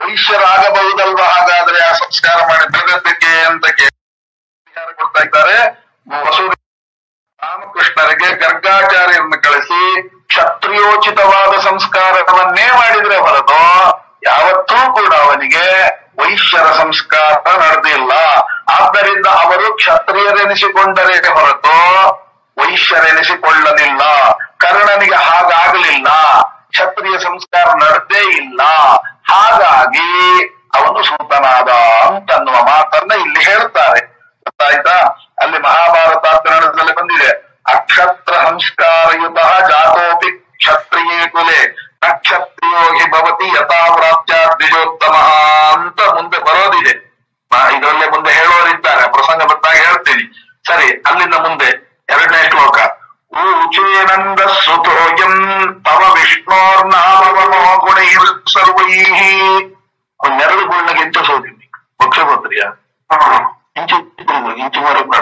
ವೈಶ್ಯರಾಗಬಹುದಲ್ವಾ ಹಾಗಾದ್ರೆ ಆ ಸಂಸ್ಕಾರ ಮಾಡಿ ಬೆಳೆದದ್ದಕ್ಕೆ ಅಂತ ಕೇಳಿ ಪರಿಹಾರ ಕೊಡ್ತಾ ಇದ್ದಾರೆ ವಸು ರಾಮಕೃಷ್ಣರಿಗೆ ಗರ್ಗಾಚಾರ್ಯರನ್ನು ಕಳಿಸಿ ಕ್ಷತ್ರಿಯೋಚಿತವಾದ ಸಂಸ್ಕಾರವನ್ನೇ ಮಾಡಿದ್ರೆ ಹೊರತು ಯಾವತ್ತೂ ಕೂಡ ಅವನಿಗೆ ವೈಶ್ಯರ ಸಂಸ್ಕಾರ ನಡೆದಿಲ್ಲ ಆದ್ದರಿಂದ ಅವರು ಕ್ಷತ್ರಿಯರೆನಿಸಿಕೊಂಡರೆ ಹೊರತು ವೈಶ್ಯರೆನಿಸಿಕೊಳ್ಳಲಿಲ್ಲ ಕರ್ಣನಿಗೆ ಹಾಗಾಗಲಿಲ್ಲ ಕ್ಷತ್ರಿಯ ಸಂಸ್ಕಾರ ನಡೆದೇ ಇಲ್ಲ ಹಾಗಾಗಿ ಅವನು ಸೂತನಾದ ಅಂತನ್ನುವ ಮಾತನ್ನ ಇಲ್ಲಿ ಹೇಳ್ತಾರೆ ಗೊತ್ತಾಯ್ತಾ ಅಲ್ಲಿ ಮಹಾಭಾರತಾಗ್ರಣದಲ್ಲಿ ಬಂದಿದೆ ಅಕ್ಷತ್ರ ಸಂಸ್ಕಾರಯುತ ಜಾತೋಪಿ ಕ್ಷತ್ರಿಯೇ ಕುಲೆ ನಕ್ಷತ್ರಿಯೋ ಹಿ ಭವತಿ ಯಥಾವ್ರಾತ್ಯ ದ್ವಿಜೋತ್ತಮ ಅಂತ ಮುಂದೆ ಬರೋದಿದೆ ಆ, ಇದರಲ್ಲೇ ಮುಂದೆ ಹೇಳೋರಿದ್ದಾರೆ ಪ್ರಸಂಗ ಬಂದಾಗ ಹೇಳ್ತೀನಿ ಸರಿ ಅಲ್ಲಿಂದ ಮುಂದೆ ಎರಡನೇ ಶ್ಲೋಕ ಊಚೇನಂದ ಸುತೋಯಂ ತವ ವಿಷ್ಣೋರ್ನಾಮವನೋ ಗುಣೈರ್ ಸರ್ವೈಃ ಒಂದೆರಡು ಗುಣಗೆ ಇಂಚು ಸೋದಿನಿ ಪಕ್ಷಪತ್ರಿಯ ಇಂಚು ಇಂಚು ಮರಬೇಡ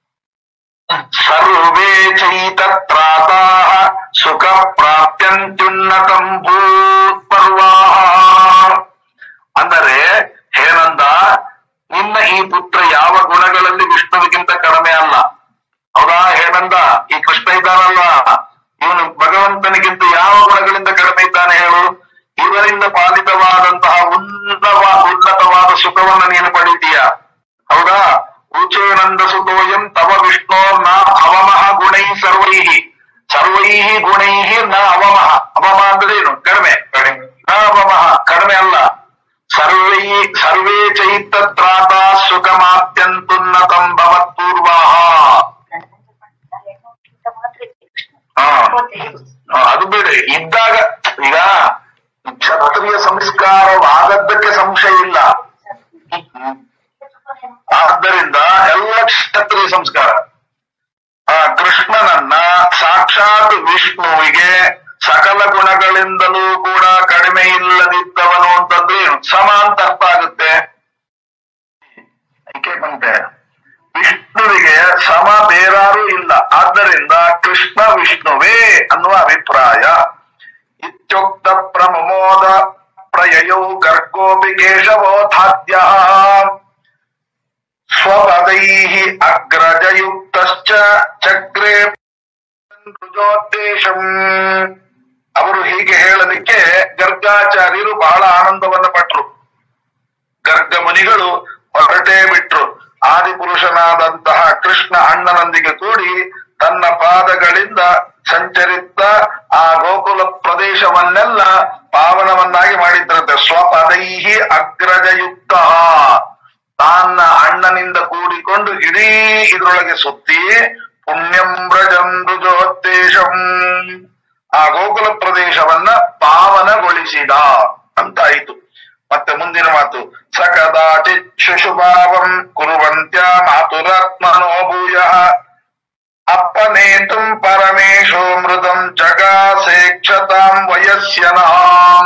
ಸರ್ವೇ ಚೈತತ್ರಾತಾ ಸುಖ ಪ್ರಾಪ್ತ್ಯಂತ್ಯುನ್ನತಂ ಭೂತ್ಪರ್ವಾಹ ಅಂದರೆ ಹೇನಂದ ನಿನ್ನ ಈ ಪುತ್ರ ಯಾವ ಗುಣಗಳಲ್ಲಿ ವಿಷ್ಣುವಿಗಿಂತ ಕಡಿಮೆ ಅಲ್ಲ ಹೌದಾ ಹೇನಂದ ಈ ಕೃಷ್ಣ ಇದ್ದಾನಲ್ವಾ ಇವನು ಭಗವಂತನಿಗಿಂತ ಯಾವ ಗುಣಗಳಿಂದ ಕಡಿಮೆ ಇದ್ದಾನೆ ಹೇಳು ಇವರಿಂದ ಪಾಲಿತವಾದಂತಹ ಉನ್ನತವ ಉನ್ನತವಾದ ಸುಖವನ್ನು ನೀನು ಪಡಿತೀಯ ಹೌದಾ ಊಚೇನಂದ ಸುತೋಯಂ ತವ ವಿಷ್ಣೋರ್ನ ಅವಮಃ ಗುಣೈ ಸರ್ವೈಹಿ ಸರ್ವೈಹಿ ಗುಣೈಹಿ ನ ಅವಮಃ ಅವಮ ಅಂದ್ರೆ ಏನು ಕಡಿಮೆ ನ ಅವಮಃ ಕಡಿಮೆ ಅಲ್ಲ ಸರ್ವೈ ಸರ್ವೇ ಚೈತತ್ರಾತ ಸುಖಮಾತ್ಯಂತುನ್ನತಂ ಭವತ್ಪೂರ್ವಾಹ ಹಾ ಹಾ, ಅದು ಬೇಡ ಇದ್ದಾಗ ಈಗ ಕ್ಷತ್ರಿಯ ಸಂಸ್ಕಾರವಾದದ್ದಕ್ಕೆ ಸಂಶಯ ಇಲ್ಲ ಆದ್ದರಿಂದ ಎಲ್ಲ ಕ್ಷತ್ರಿಯ ಸಂಸ್ಕಾರ ಆ ಕೃಷ್ಣನನ್ನ ಸಾಕ್ಷಾತ್ ವಿಷ್ಣುವಿಗೆ ಸಕಲ ಗುಣಗಳಿಂದಲೂ ಕೂಡ ಕಡಿಮೆ ಇಲ್ಲದಿದ್ದವನು ಅಂತಂದ್ರೆ ಏನು? ಸಮ ಅಂತ ಅರ್ಥ ಆಗುತ್ತೆ ಅದಕ್ಕೆ ಬಂತೆ ವಿಷ್ಣುವಿಗೆ ಸಮ ಬೇರಾರು ಇಲ್ಲ ಆದ್ದರಿಂದ ಕೃಷ್ಣ ವಿಷ್ಣುವೇ ಅನ್ನುವ ಅಭಿಪ್ರಾಯ ಇತ್ಯುಕ್ತ ಪ್ರಮೋದ ಪ್ರಯಯೌ ಗರ್ಗೋಪಿ ಕೇಶವೋಥಾದ್ಯ ಸ್ವಪದೈಃ ಅಗ್ರಜಯುಕ್ತಶ್ಚ ಚಕ್ರೆ ರುಜೋದ್ದೇಶಂ ಅವರು ಹೀಗೆ ಹೇಳಲಿಕ್ಕೆ ಗರ್ಗಾಚಾರ್ಯರು ಬಹಳ ಆನಂದವನ್ನ ಪಟ್ರು ಗರ್ಗ ಮುನಿಗಳು ಹೊರಟೇ ಬಿಟ್ರು ಆದಿಪುರುಷನಾದಂತಹ ಕೃಷ್ಣ ಅಣ್ಣನೊಂದಿಗೆ ಕೂಡಿ ತನ್ನ ಪಾದಗಳಿಂದ ಸಂಚರಿತ ಆ ಗೋಕುಲ ಪ್ರದೇಶವನ್ನೆಲ್ಲ ಪಾವನವನ್ನಾಗಿ ಮಾಡಿದ್ರಂತೆ ಸ್ವಪದೈಹಿ ಅಗ್ರಜಯುಕ್ತ ತನ್ನ ಅಣ್ಣನಿಂದ ಕೂಡಿಕೊಂಡು ಇಡೀ ಇದ್ರೊಳಗೆ ಸುತ್ತಿ ಪುಣ್ಯಂ ವ್ರಜಂ ರುಜೋದ್ದೇಶಂ ಆ ಗೋಕುಲ ಪ್ರದೇಶವನ್ನ ಪಾವನಗೊಳಿಸಿದ ಅಂತಾಯಿತು ಮತ್ತೆ ಮುಂದಿನ ಮಾತು ಸಕದಾಚಿತ್ ಶುಶುಭಾವಂ ಕುರುವಂತ್ಯ ಮಾತುರಾತ್ಮನೋ ಭೂಯ ಅಪ್ಪನೇತುಂ ಪರಮೇಶೋ ಮೃದಂ ಜಗಾಸೇಕ್ಷತಾಂ ವಯಸ್ಯನಾಂ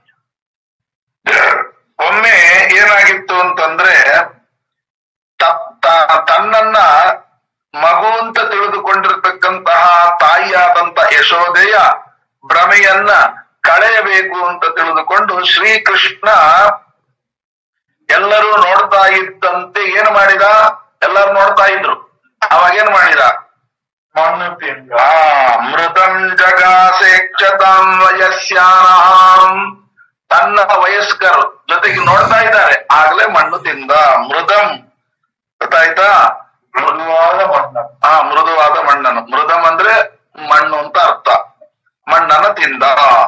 ಒಮ್ಮೆ ಏನಾಗಿತ್ತು ಅಂತಂದ್ರೆ ತ- ತ- ತನ್ನನ್ನ ಮಗು ಅಂತ ತಿಳಿದುಕೊಂಡಿರ್ತಕ್ಕಂತಹ ತಾಯಿಯಾದಂತ ಯಶೋದೆಯ ಭ್ರಮೆಯನ್ನ ಕಳೆಯಬೇಕು ಅಂತ ತಿಳಿದುಕೊಂಡು ಶ್ರೀಕೃಷ್ಣ ಎಲ್ಲರೂ ನೋಡ್ತಾ ಇದ್ದಂತೆ ಏನು ಮಾಡಿದ ಎಲ್ಲರೂ ನೋಡ್ತಾ ಇದ್ರು ಅವಾಗ ಏನ್ ಮಾಡಿದ ಮಣ್ಣು ತಿಂದ ಆ ಮೃತಂ ಜಗಾಸೇಕ್ಷತಾಂ ವಯಸ್ಯಾನಾಂ ತನ್ನ ವಯಸ್ಕರು ಜೊತೆಗೆ ನೋಡ್ತಾ ಇದ್ದಾರೆ ಆಗ್ಲೇ ಮಣ್ಣು ತಿಂದ ಮೃದಂ ಗೊತ್ತಾಯ್ತಾ ಮೃದುವಾದ ಮಣ್ಣ ಆ ಮೃದುವಾದ ಮಣ್ಣನ್ನು ಮೃದಂ ಅಂದ್ರೆ ಮಣ್ಣು ಅಂತ ಅರ್ಥ ಮಣ್ಣನ್ನು ತಿಂದ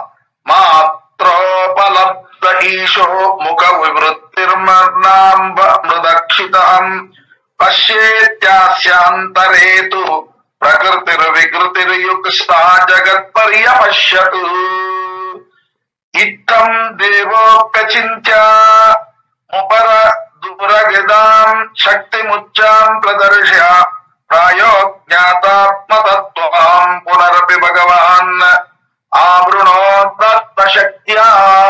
ಮಾತ್ರೋಪಲಬ್ಧ ಈಶೋ ಮುಖ ವಿವೃತ್ತಿರ್ಮರ್ನಾಂಬ ಮೃದಕ್ಷಿತಂ ಪಶ್ಯೇತ್ಯಾಸ್ಯಾಂತರೇತು ಪ್ರಕೃತಿರ್ ವಿಕೃತಿರ್ಯುಕ್ತಾ ಜಗತ್ಪರ್ಯಪಶ್ಯತು ಇತ್ತಂ ದೇವೋಪಚಿಂತ್ಯ ಮುಪರ ದುರಗದಾಂ ಶಕ್ತಿ ಮುಚ್ಚಾಂ ಪ್ರದರ್ಶ್ಯ ಪ್ರಾಯೋ ಜ್ಞಾತಾತ್ಮತತ್ವಾಂ ಪುನರಪಿ ಭಗವಾನ್ ಆವೃಣೋದತ್ತ ಶಕ್ತಿಯ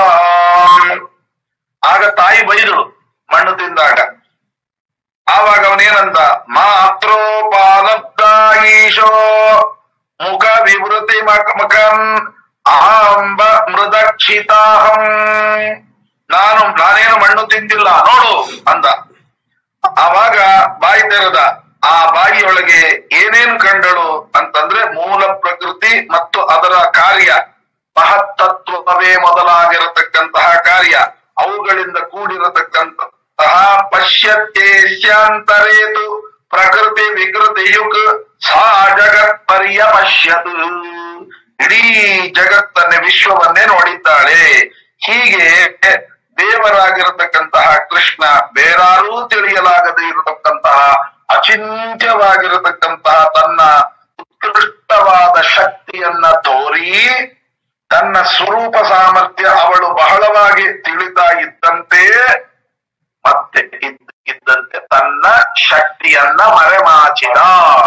ಆಗ ತಾಯಿ ಬೈದಳು ಮಣ್ಣು ತಿಂದಾಗ ಆವಾಗ ಅವನೇನಂದ ಮಾತ್ರೋಪಾಲಬ್ಧ ಈಶೋ ಮುಖ ವಿವೃತಿ ಮಕ ಮಕಂ ಅಹಂಬ ಮೃದಕ್ಷಿತಾಹಂ ನಾನು ನಾನೇನು ಮಣ್ಣು ತಿಂದಿಲ್ಲ ನೋಡು ಅಂದ ಆವಾಗ ಬಾಯಿ ತೆರೆದ ಆ ಬಾಯಿಯೊಳಗೆ ಏನೇನು ಕಂಡಳು ಅಂತಂದ್ರೆ ಮೂಲ ಪ್ರಕೃತಿ ಮತ್ತು ಅದರ ಕಾರ್ಯ ಮಹತ್ತತ್ವವೇ ಮೊದಲಾಗಿರತಕ್ಕಂತಹ ಕಾರ್ಯ ಅವುಗಳಿಂದ ಕೂಡಿರತಕ್ಕಂತಹ ಪಶ್ಯತ್ಯೇಶ್ಯಾಂತರೇತು ಪ್ರಕೃತಿ ವಿಕೃತಿಯುಕ್ ಸಾ ಜಗತ್ ಪರ್ಯಪಶ್ಯತ್ ಇಡೀ ಜಗತ್ತನ್ನೇ ವಿಶ್ವವನ್ನೇ ನೋಡಿದ್ದಾಳೆ ಹೀಗೆ ದೇವರಾಗಿರತಕ್ಕಂತಹ ಕೃಷ್ಣ ಬೇರಾರೂ ತಿಳಿಯಲಾಗದೆ ಇರತಕ್ಕಂತಹ ಅಚಿಂತ್ಯವಾಗಿರತಕ್ಕಂತಹ ತನ್ನ ಉತ್ಕೃಷ್ಟವಾದ ಶಕ್ತಿಯನ್ನ ತೋರಿ ತನ್ನ ಸ್ವರೂಪ ಸಾಮರ್ಥ್ಯ ಅವಳು ಬಹಳವಾಗಿ ತಿಳಿತಾ ಇದ್ದಂತೆ ಮತ್ತೆ ಇದ್ದ- ಇದ್ದಂತೆ ತನ್ನ ಶಕ್ತಿಯನ್ನ ಮರೆಮಾಚಿದ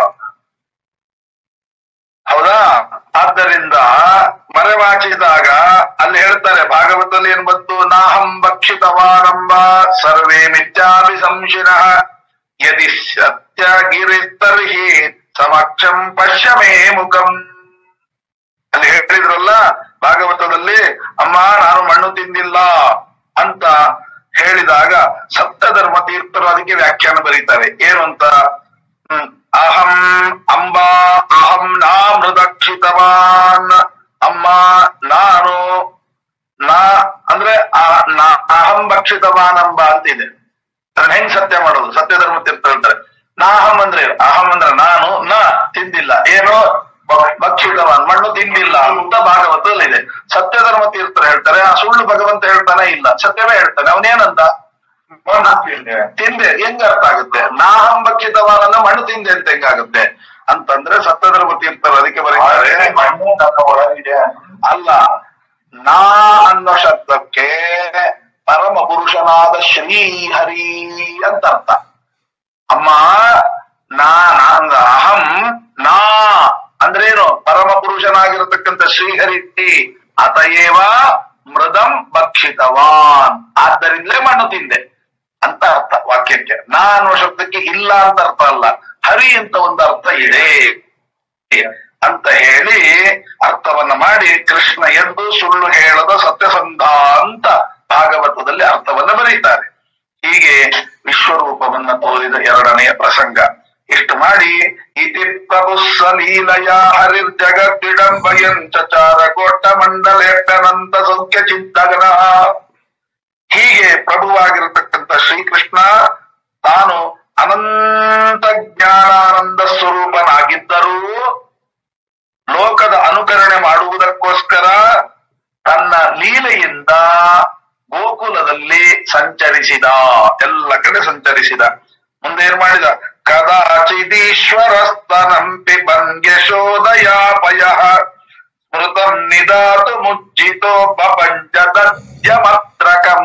ಹೌದಾ ಆದ್ದರಿಂದ ಮರೆಮಾಚಿದಾಗ ಅಲ್ಲಿ ಹೇಳ್ತಾರೆ ಭಾಗವತದಲ್ಲಿ ಏನ್ ಬಂತು ನಾಹಂ ಭಕ್ಷಿತವಾನಂಬ ಸರ್ವೇ ಮಿಥ್ಯಾಭಿ ಸಂಶಿನಃ ಯದಿ ಸತ್ಯ ಗಿರಿಸ್ತರ್ಹಿ ಸಮಕ್ಷಂ ಪಶ್ಯ ಮೇ ಮುಖಂ ಅಲ್ಲಿ ಹೇಳಿದ್ರಲ್ಲ ಭಾಗವತದಲ್ಲಿ ಅಮ್ಮ ನಾನು ಮಣ್ಣು ತಿಂದಿಲ್ಲ ಅಂತ ಹೇಳಿದಾಗ ಸಪ್ತಧರ್ಮ ತೀರ್ಥರು ಅದಕ್ಕೆ ವ್ಯಾಖ್ಯಾನ ಬರೀತಾರೆ ಏನು ಅಂತ ಹ್ಮ್. ಅಹಂ ಅಂಬಾ ಅಹಂ ನಾಮೃದಕ್ಷಿತವಾನ್ ಅಮ್ಮ ನಾನು ನಾ ಅಂದ್ರೆ ಆ- ನಾ- ಅಹಂ ಭಕ್ಷಿತವಾನ್ ಅಂಬ ಅಂತಿದೆ ಅದನ್ನ ಹೆಂಗ್ ಸತ್ಯ ಮಾಡೋದು ಸತ್ಯ ಧರ್ಮ ತೀರ್ಥ ಹೇಳ್ತಾರೆ ನಾಹಂ ಅಂದ್ರೆ ಅಹಂ ಅಂದ್ರೆ ನಾನು ನ ತಿಂದಿಲ್ಲ ಏನು ಭ- ಭಕ್ಷಿತವಾನ್ ಮಣ್ಣು ತಿಂದಿಲ್ಲ ಅಂತ ಭಾಗವತದಲ್ಲಿ ಇದೆ ಸತ್ಯ ಧರ್ಮ ತೀರ್ಥರು ಹೇಳ್ತಾರೆ ಆ ಸುಳ್ಳು ಭಗವಂತ ಹೇಳ್ತಾನೆ ಇಲ್ಲ ಸತ್ಯವೇ ಹೇಳ್ತಾನೆ ಅವನೇನಂತ ಮಣ್ಣು ತಿಂದೆ ತಿಂದೆ ಹೆಂಗ್ ಅರ್ಥ ಆಗುತ್ತೆ ನಾಹಂ ಭಕ್ಷಿತವಾನನ್ನ ಮಣ್ಣು ತಿಂದೆ ಅಂತ ಹೆಂಗಾಗುತ್ತೆ ಅಂತಂದ್ರೆ ಸತ್ಯ ಧರ್ಮ ತೀರ್ಥರು ಅದಕ್ಕೆ ಬರೀತಾರೆ ಆದ್ರೆ ಮಣ್ಣು ನನ್ನ ಒಳಗಿದೆ ಅಲ್ಲ ನಾ ಅನ್ನೋ ಶಬ್ದಕ್ಕೆ ಪರಮ ಪುರುಷನಾದ ಶ್ರೀಹರಿ ಅಂತ ಅರ್ಥ ಅಮ್ಮ ನಾ ನಾ ಅಂದ ಅಹಂ ನಾ ಅಂದ್ರೇನು ಪರಮ ಪುರುಷನಾಗಿರತಕ್ಕಂಥ ಶ್ರೀಹರಿ ಅತಯೇವ ಮೃದಂ ಭಕ್ಷಿತವಾನ್ ಆದ್ದರಿಂದಲೇ ಮಣ್ಣು ತಿಂದೆ ಅಂತ ಅರ್ಥ ವಾಕ್ಯಕ್ಕೆ ನಾ ಅನ್ನೋ ಶಬ್ದಕ್ಕೆ ಇಲ್ಲ ಅಂತ ಅರ್ಥ ಅಲ್ಲ ಹರಿ ಅಂತ ಒಂದು ಅರ್ಥ ಇದೆ ಅಂತ ಹೇಳಿ ಅರ್ಥವನ್ನ ಮಾಡಿ ಕೃಷ್ಣ ಎಂದು ಸುಳ್ಳು ಹೇಳದ ಸತ್ಯಸಂಧ ಅಂತ ಭಾಗವತದಲ್ಲಿ ಅರ್ಥವನ್ನ ಬರೀತಾರೆ ಹೀಗೆ ವಿಶ್ವರೂಪವನ್ನ ತೋರಿದ ಎರಡನೆಯ ಪ್ರಸಂಗ ಇಷ್ಟು ಮಾಡಿ ಇತಿ ಪ್ರಭು ಸಲೀಲಯ ಹರಿರ್ ಜಗತ್ತಿಡಂಬಯಂ ಚಚಾರ ಕೋಟ ಮಂಡಲೇಟನಂತ ಸೌಖ್ಯ ಚಿತ್ತಗನ ಹೀಗೆ ಪ್ರಭುವಾಗಿರತಕ್ಕಂಥ ಶ್ರೀಕೃಷ್ಣ ತಾನು ಅನಂತ ಜ್ಞಾನಾನಂದ ಸ್ವರೂಪನಾಗಿದ್ದರೂ ಲೋಕದ ಅನುಕರಣೆ ಮಾಡುವುದಕ್ಕೋಸ್ಕರ ತನ್ನ ಲೀಲೆಯಿಂದ ಗೋಕುಲದಲ್ಲಿ ಸಂಚರಿಸಿದ ಎಲ್ಲ ಕಡೆ ಸಂಚರಿಸಿದ ಮುಂದೆ ಏನ್ ಮಾಡಿದ ಕದಾಚಿದೀಶ್ವರಸ್ತನಂಪಿ ಬಂಗ್ಯಶೋದಯಾಪಯ ಸ್ಮೃತಂ ನಿದಾತು ಮುಚ್ಚಿತೋ ಬಪಂಚದದ್ಯಮತ್ರಕಂ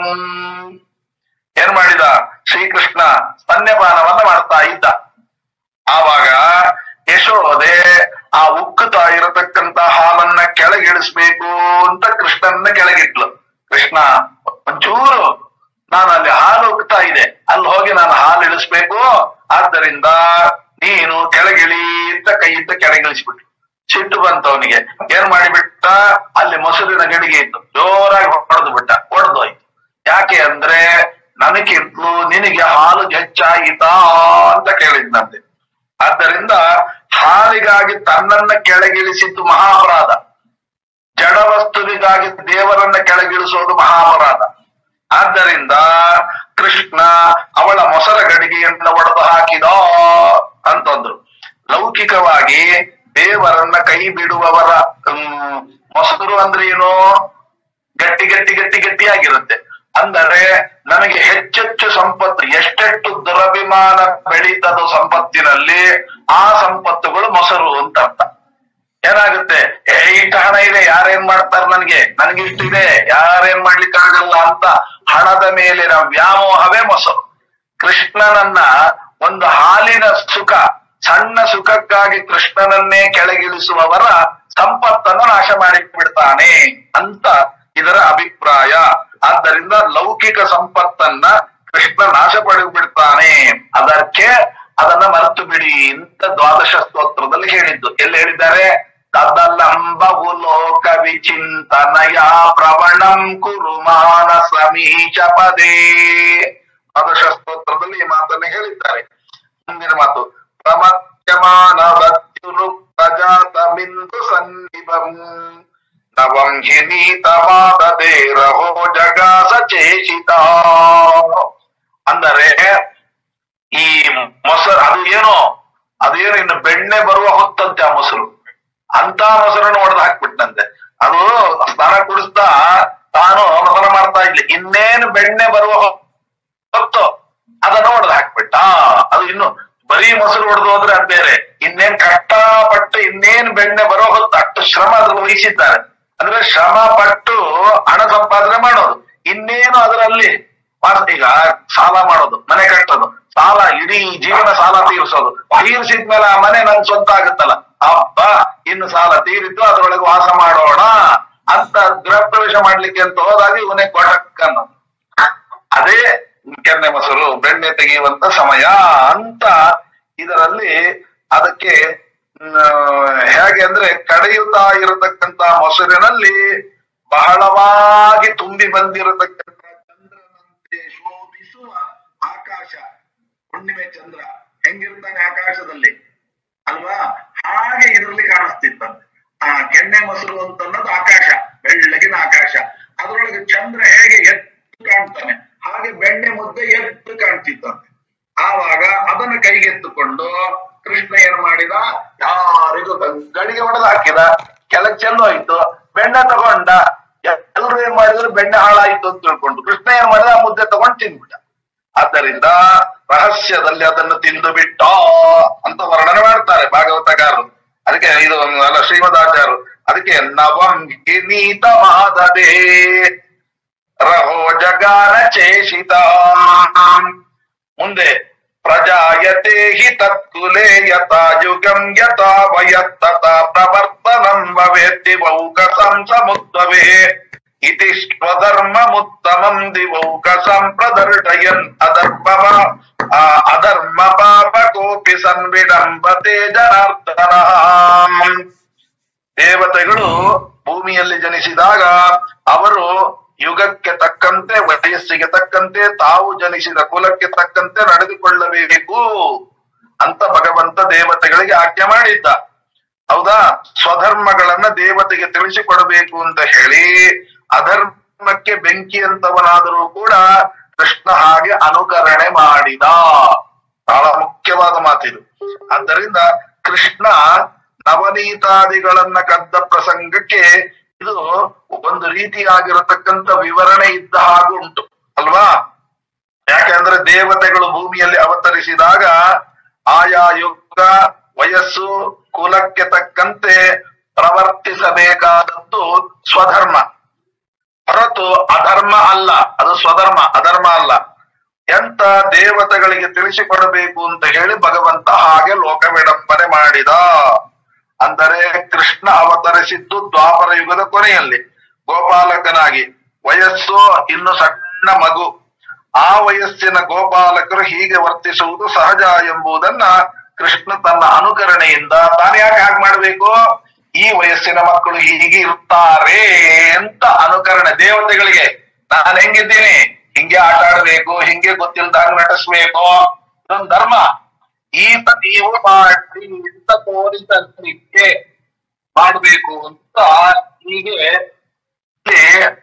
ಏನ್ ಮಾಡಿದ ಶ್ರೀಕೃಷ್ಣ ಸ್ತನ್ಯಪಾನವನ್ನ ಮಾಡ್ತಾ ಇದ್ದ ಆವಾಗ ಯಶೋದೆ ಆ ಉಕ್ಕುತ್ತಾ ಇರತಕ್ಕಂತ ಹಾಲನ್ನ ಕೆಳಗಿಳಿಸ್ಬೇಕು ಅಂತ ಕೃಷ್ಣನ್ನ ಕೆಳಗಿಟ್ಲು ಕೃಷ್ಣ ಒಂಚೂರು ನಾನು ಅಲ್ಲಿ ಹಾಲು ಉಕ್ತಾ ಇದೆ ಅಲ್ಲಿ ಹೋಗಿ ನಾನು ಹಾಲು ಇಳಿಸ್ಬೇಕು ಆದ್ದರಿಂದ ನೀನು ಕೆಳಗಿಳಿ ಅಂತ ಕೈಯಿಂದ ಕೆಳಗಿಳಿಸ್ಬಿಟ್ಲು ಸಿಟ್ಟು ಬಂತು ಅವನಿಗೆ ಏನ್ ಮಾಡಿಬಿಟ್ಟ ಅಲ್ಲಿ ಮೊಸರಿನ ಗಡಿಗೆ ಇತ್ತು ಜೋರಾಗಿ ಹೊಡೆದು ಬಿಟ್ಟ ಹೊಡೆದೋಯ್ತು ಯಾಕೆ ಅಂದ್ರೆ ನನಗಿಂತಲೂ ನಿನಗೆ ಹಾಲು ಹೆಚ್ಚಾಯಿತಾ ಅಂತ ಕೇಳಿದ್ನಂತೆ ಆದ್ದರಿಂದ ಹಾಲಿಗಾಗಿ ತನ್ನನ್ನ ಕೆಳಗಿಳಿಸಿದ್ದು ಮಹಾಪರಾಧ ಜಡ ವಸ್ತುವಿಗಾಗಿ ದೇವರನ್ನ ಕೆಳಗಿಳಿಸೋದು ಮಹಾಪರಾಧ ಆದ್ದರಿಂದ ಕೃಷ್ಣ ಅವಳ ಮೊಸರ ಗಡಿಗೆಯನ್ನು ಒಡೆದು ಹಾಕಿದ ಅಂತಂದ್ರು ಲೌಕಿಕವಾಗಿ ದೇವರನ್ನ ಕೈ ಬಿಡುವವರ ಹ್ಮ್, ಮೊಸರು ಅಂದ್ರೆ ಏನು ಗಟ್ಟಿ ಗಟ್ಟಿ ಗಟ್ಟಿ ಗಟ್ಟಿಯಾಗಿರುತ್ತೆ ಅಂದರೆ ನಮಗೆ ಹೆಚ್ಚೆಚ್ಚು ಸಂಪತ್ತು ಎಷ್ಟೆಷ್ಟು ದುರಭಿಮಾನ ಬೆಳೀತದೋ ಸಂಪತ್ತಿನಲ್ಲಿ ಆ ಸಂಪತ್ತುಗಳು ಮೊಸರು ಅಂತ ಅರ್ಥ ಏನಾಗುತ್ತೆ ಏ ಇಷ್ಟು ಹಣ ಇದೆ ಯಾರೇನ್ ಮಾಡ್ತಾರೆ ನನಗೆ ನನಗೆ ಇಷ್ಟು ಇದೆ ಯಾರೇನ್ ಮಾಡ್ಲಿಕ್ಕಾಗಲ್ಲ ಅಂತ ಹಣದ ಮೇಲಿನ ವ್ಯಾಮೋಹವೇ ಮೊಸರು ಕೃಷ್ಣನನ್ನ ಒಂದು ಹಾಲಿನ ಸುಖ ಸಣ್ಣ ಸುಖಕ್ಕಾಗಿ ಕೃಷ್ಣನನ್ನೇ ಕೆಳಗಿಳಿಸುವವರ ಸಂಪತ್ತನ್ನು ನಾಶ ಮಾಡಿ ಬಿಡ್ತಾನೆ ಅಂತ ಇದರ ಅಭಿಪ್ರಾಯ ಆದ್ದರಿಂದ ಲೌಕಿಕ ಸಂಪತ್ತನ್ನ ಕೃಷ್ಣ ನಾಶ ಬಿಡ್ತಾನೆ ಅದಕ್ಕೆ ಅದನ್ನ ಮರೆತು ಬಿಡಿ ಅಂತ ದ್ವಾದಶ ಸ್ತೋತ್ರದಲ್ಲಿ ಹೇಳಿದ್ದು ಎಲ್ಲಿ ಹೇಳಿದ್ದಾರೆ ತದಲಂಬವು ಲೋಕ ವಿಚಿಂತನಯ ಪ್ರವಣಂ ಕುರು ಮಾನಸ ಮೀಶ ಪದೇ ದ್ವಾದಶ ಸ್ತೋತ್ರದಲ್ಲಿ ಈ ಮಾತನ್ನು ಹೇಳಿದ್ದಾರೆ ಮುಂದಿನ ಮಾತು ಪ್ರಮತ್ಯಮಾನ ವತ್ಯುರು ಪ್ರಜಾತ ಬಿಂದು ಸನ್ನಿಭಂ ನವಂ ಹಿ ನೀತವಾದದೆ ರಹೋ ಜಗಾಸ ಚೇಷಿತ ಅಂದರೆ ಈ ಮೊಸರು ಅದು ಏನೋ ಅದೇನು ಇನ್ನು ಬೆಣ್ಣೆ ಬರುವ ಹೊತ್ತಂತೆ ಆ ಮೊಸರು ಅಂತ ಮೊಸರನ್ನು ಹೊಡೆದು ಹಾಕ್ಬಿಟ್ಟಂತೆ ಅದು ಸ್ನಾನ ಕುಡಿಸ್ತಾ ತಾನು ಮೊಸರು ಮಾಡ್ತಾ ಇದ್ಲಿ ಇನ್ನೇನು ಬೆಣ್ಣೆ ಬರುವ ಹೊತ್ತು ಅದನ್ನ ಹೊಡೆದು ಹಾಕ್ಬಿಟ್ಟ ಅದು ಇನ್ನು ಬರೀ ಮೊಸರು ಹೊಡೆದು ಹೋದ್ರೆ ಅದ್ ಬೇರೆ ಇನ್ನೇನ್ ಕಷ್ಟಪಟ್ಟು ಇನ್ನೇನ್ ಬೆಣ್ಣೆ ಬರೋ ಹೊತ್ತು ಅಷ್ಟು ಶ್ರಮ ಅದ್ರಲ್ಲಿ ವಹಿಸಿದ್ದಾರೆ ಅಂದ್ರೆ ಶ್ರಮ ಪಟ್ಟು ಹಣ ಸಂಪಾದನೆ ಮಾಡೋದು ಇನ್ನೇನು ಅದರಲ್ಲಿ ಮಾಸ್- ಈಗ ಸಾಲ ಮಾಡೋದು ಮನೆ ಕಟ್ಟೋದು ಸಾಲ ಇಡೀ ಜೀವನ ಸಾಲ ತೀರಿಸೋದು ತೀರಿಸಿದ್ಮೇಲೆ ಆ ಮನೆ ನನ್ ಸ್ವಂತ ಆಗುತ್ತಲ್ಲ ಅಪ್ಪ ಇನ್ನು ಸಾಲ ತೀರಿದ್ದು ಅದ್ರೊಳಗೆ ವಾಸ ಮಾಡೋಣ ಅಂತ ಗೃಹ ಪ್ರವೇಶ ಮಾಡ್ಲಿಕ್ಕೆ ಅಂತ ಹೋದಾಗ ಇವನೇ ಕೊಡಕ್ಕನ್ನು ಅದೇ ಕೆನ್ನೆ ಮೊಸರು ಬೆಣ್ಣೆ ತೆಗೆಯುವಂತ ಸಮಯ ಅಂತ ಇದರಲ್ಲಿ ಅದಕ್ಕೆ ಮ್, ಹೇಗೆ ಅಂದ್ರೆ ಕಡೆಯುತ್ತಾ ಇರತಕ್ಕಂತ ಮೊಸರಿನಲ್ಲಿ ಬಹಳವಾಗಿ ತುಂಬಿ ಬಂದಿರತಕ್ಕಂತ ಚಂದ್ರನಂತೆ ಶೋಭಿಸುವ ಆಕಾಶ ಹುಣ್ಣಿಮೆ ಚಂದ್ರ ಹೆಂಗಿರ್ತಾನೆ ಆಕಾಶದಲ್ಲಿ ಅಲ್ವಾ ಹಾಗೆ ಇದರಲ್ಲಿ ಕಾಣಿಸ್ತಿತ್ತಂತೆ ಆ ಕೆನ್ನೆ ಮೊಸರು ಅಂತ ಅನ್ನೋದು ಆಕಾಶ ಬೆಳ್ಳಗಿನ ಆಕಾಶ ಅದರೊಳಗೆ ಚಂದ್ರ ಹೇಗೆ ಎತ್ತು ಕಾಣ್ತಾನೆ ಹಾಗೆ ಬೆಣ್ಣೆ ಮುದ್ದೆ ಎತ್ತು ಕಾಣ್ತಿತ್ತಂತೆ ಆವಾಗ ಅದನ್ನ ಕೈಗೆತ್ತುಕೊಂಡು ಕೃಷ್ಣ ಏನ್ ಮಾಡಿದ ಯಾರಿಗೂ ಗಡಿಗೆ ಹೊಡೆದು ಹಾಕಿದ ಕೆಳಗ್ ಚೆಲ್ಲೋಯ್ತು ಬೆಣ್ಣೆ ತಗೊಂಡ ಎಲ್ರು ಏನ್ ಮಾಡಿದ್ರು ಬೆಣ್ಣೆ ಹಾಳಾಯ್ತು ಅಂತ ತಿಳ್ಕೊಂಡು ಕೃಷ್ಣ ಏನ್ ಮಾಡಿದ ಆ ಮುದ್ದೆ ತಗೊಂಡು ತಿಂದ್ಬಿಟ್ಟ ಆದ್ದರಿಂದ ರಹಸ್ಯದಲ್ಲಿ ಅದನ್ನು ತಿಂದು ಬಿಟ್ಟ ಅಂತ ವರ್ಣನೆ ಮಾಡ್ತಾರೆ ಭಾಗವತಗಾರರು ಅದಕ್ಕೆ ಇದು ಅಲ್ಲ ಶ್ರೀಮದಾಚಾರ್ಯರು ಅದಕ್ಕೆ ನವಂ ನೀತ ಮಾದದೇ ರಹೋ ಜಗಾನ ಚೇಷಿತ ಮುಂದೆ ಪ್ರಜಾಯತೆ ಹಿ ತತ್ಕುಲೆ ಯಥಾ ಯುಗಂ ಯಥಾ ವಯತ್ತತ ಪ್ರವರ್ತನಂ ಭವೇತ್ತಿ ಬಹುಕಸಂ ಸಮುದ್ಭವೇ ಇತಿ ಸ್ವಧರ್ಮಮುತ್ತಮಂ ದಿವೌಕಸಂ ಪ್ರದರ್ಶಯನ್ ಅಧರ್ಮ ಅಧರ್ಮ ಪಾಪ ಕೋಪಿ ಸನ್ವಿಡಂಬತೆ ಜನಾರ್ದನ ದೇವತೆಗಳು ಭೂಮಿಯಲ್ಲಿ ಜನಿಸಿದಾಗ ಅವರು ಯುಗಕ್ಕೆ ತಕ್ಕಂತೆ ವಯಸ್ಸಿಗೆ ತಕ್ಕಂತೆ ತಾವು ಜನಿಸಿದ ಕುಲಕ್ಕೆ ತಕ್ಕಂತೆ ನಡೆದುಕೊಳ್ಳಬೇಕು ಅಂತ ಭಗವಂತ ದೇವತೆಗಳಿಗೆ ಆಜ್ಞೆ ಮಾಡಿದ್ದ ಹೌದಾ ಸ್ವಧರ್ಮಗಳನ್ನ ದೇವತೆಗೆ ತಿಳಿಸಿಕೊಡಬೇಕು ಅಂತ ಹೇಳಿ ಅಧರ್ಮಕ್ಕೆ ಬೆಂಕಿ ಅಂತವನಾದರೂ ಕೂಡ ಕೃಷ್ಣ ಹಾಗೆ ಅನುಕರಣೆ ಮಾಡಿದ ಬಹಳ ಮುಖ್ಯವಾದ ಮಾತಿದು ಆದ್ದರಿಂದ ಕೃಷ್ಣ ನವನೀತಾದಿಗಳನ್ನ ಕದ್ದ ಪ್ರಸಂಗಕ್ಕೆ ಇದು ಒಂದು ರೀತಿಯಾಗಿರತಕ್ಕಂತ ವಿವರಣೆ ಇದ್ದ ಹಾಗೆ ಉಂಟು ಅಲ್ವಾ ಯಾಕೆಂದ್ರೆ ದೇವತೆಗಳು ಭೂಮಿಯಲ್ಲಿ ಅವತರಿಸಿದಾಗ ಆಯಾ ಯುಗ ವಯಸ್ಸು ಕುಲಕ್ಕೆ ತಕ್ಕಂತೆ ಪ್ರವರ್ತಿಸಬೇಕಾದದ್ದು ಸ್ವಧರ್ಮ ಹೊರತು ಅಧರ್ಮ ಅಲ್ಲ ಅದು ಸ್ವಧರ್ಮ ಅಧರ್ಮ ಅಲ್ಲ ಎಂತ ದೇವತೆಗಳಿಗೆ ತಿಳಿಸಿಕೊಡಬೇಕು ಅಂತ ಹೇಳಿ ಭಗವಂತ ಹಾಗೆ ಲೋಕ ವಿಡಂಬನೆ ಮಾಡಿದ ಅಂದರೆ ಕೃಷ್ಣ ಅವತರಿಸಿದ್ದು ದ್ವಾಪರ ಯುಗದ ಕೊನೆಯಲ್ಲಿ ಗೋಪಾಲಕನಾಗಿ ವಯಸ್ಸು ಇನ್ನು ಸಣ್ಣ ಮಗು ಆ ವಯಸ್ಸಿನ ಗೋಪಾಲಕರು ಹೀಗೆ ವರ್ತಿಸುವುದು ಸಹಜ ಎಂಬುದನ್ನ ಕೃಷ್ಣ ತನ್ನ ಅನುಕರಣೆಯಿಂದ ತಾನು ಯಾಕೆ ಹಾಗೆ ಮಾಡ್ಬೇಕು ಈ ವಯಸ್ಸಿನ ಮಕ್ಕಳು ಹೀಗೆ ಇರ್ತಾರೆ ಅಂತ ಅನುಕರಣೆ ದೇವತೆಗಳಿಗೆ ನಾನು ಹೆಂಗಿದ್ದೀನಿ ಹಿಂಗೆ ಆಟ ಆಡ್ಬೇಕು ಹಿಂಗೆ ಗೊತ್ತಿಲ್ದಾಗ ನಟಿಸ್ಬೇಕು ಇದೊಂದು ಧರ್ಮ ಈತ ನೀವು ಮಾಡಿ ಇಂತ ತೋರಿಸಲಿಕ್ಕೆ ಮಾಡ್ಬೇಕು ಅಂತ ಹೀಗೆ ಇಲ್ಲಿ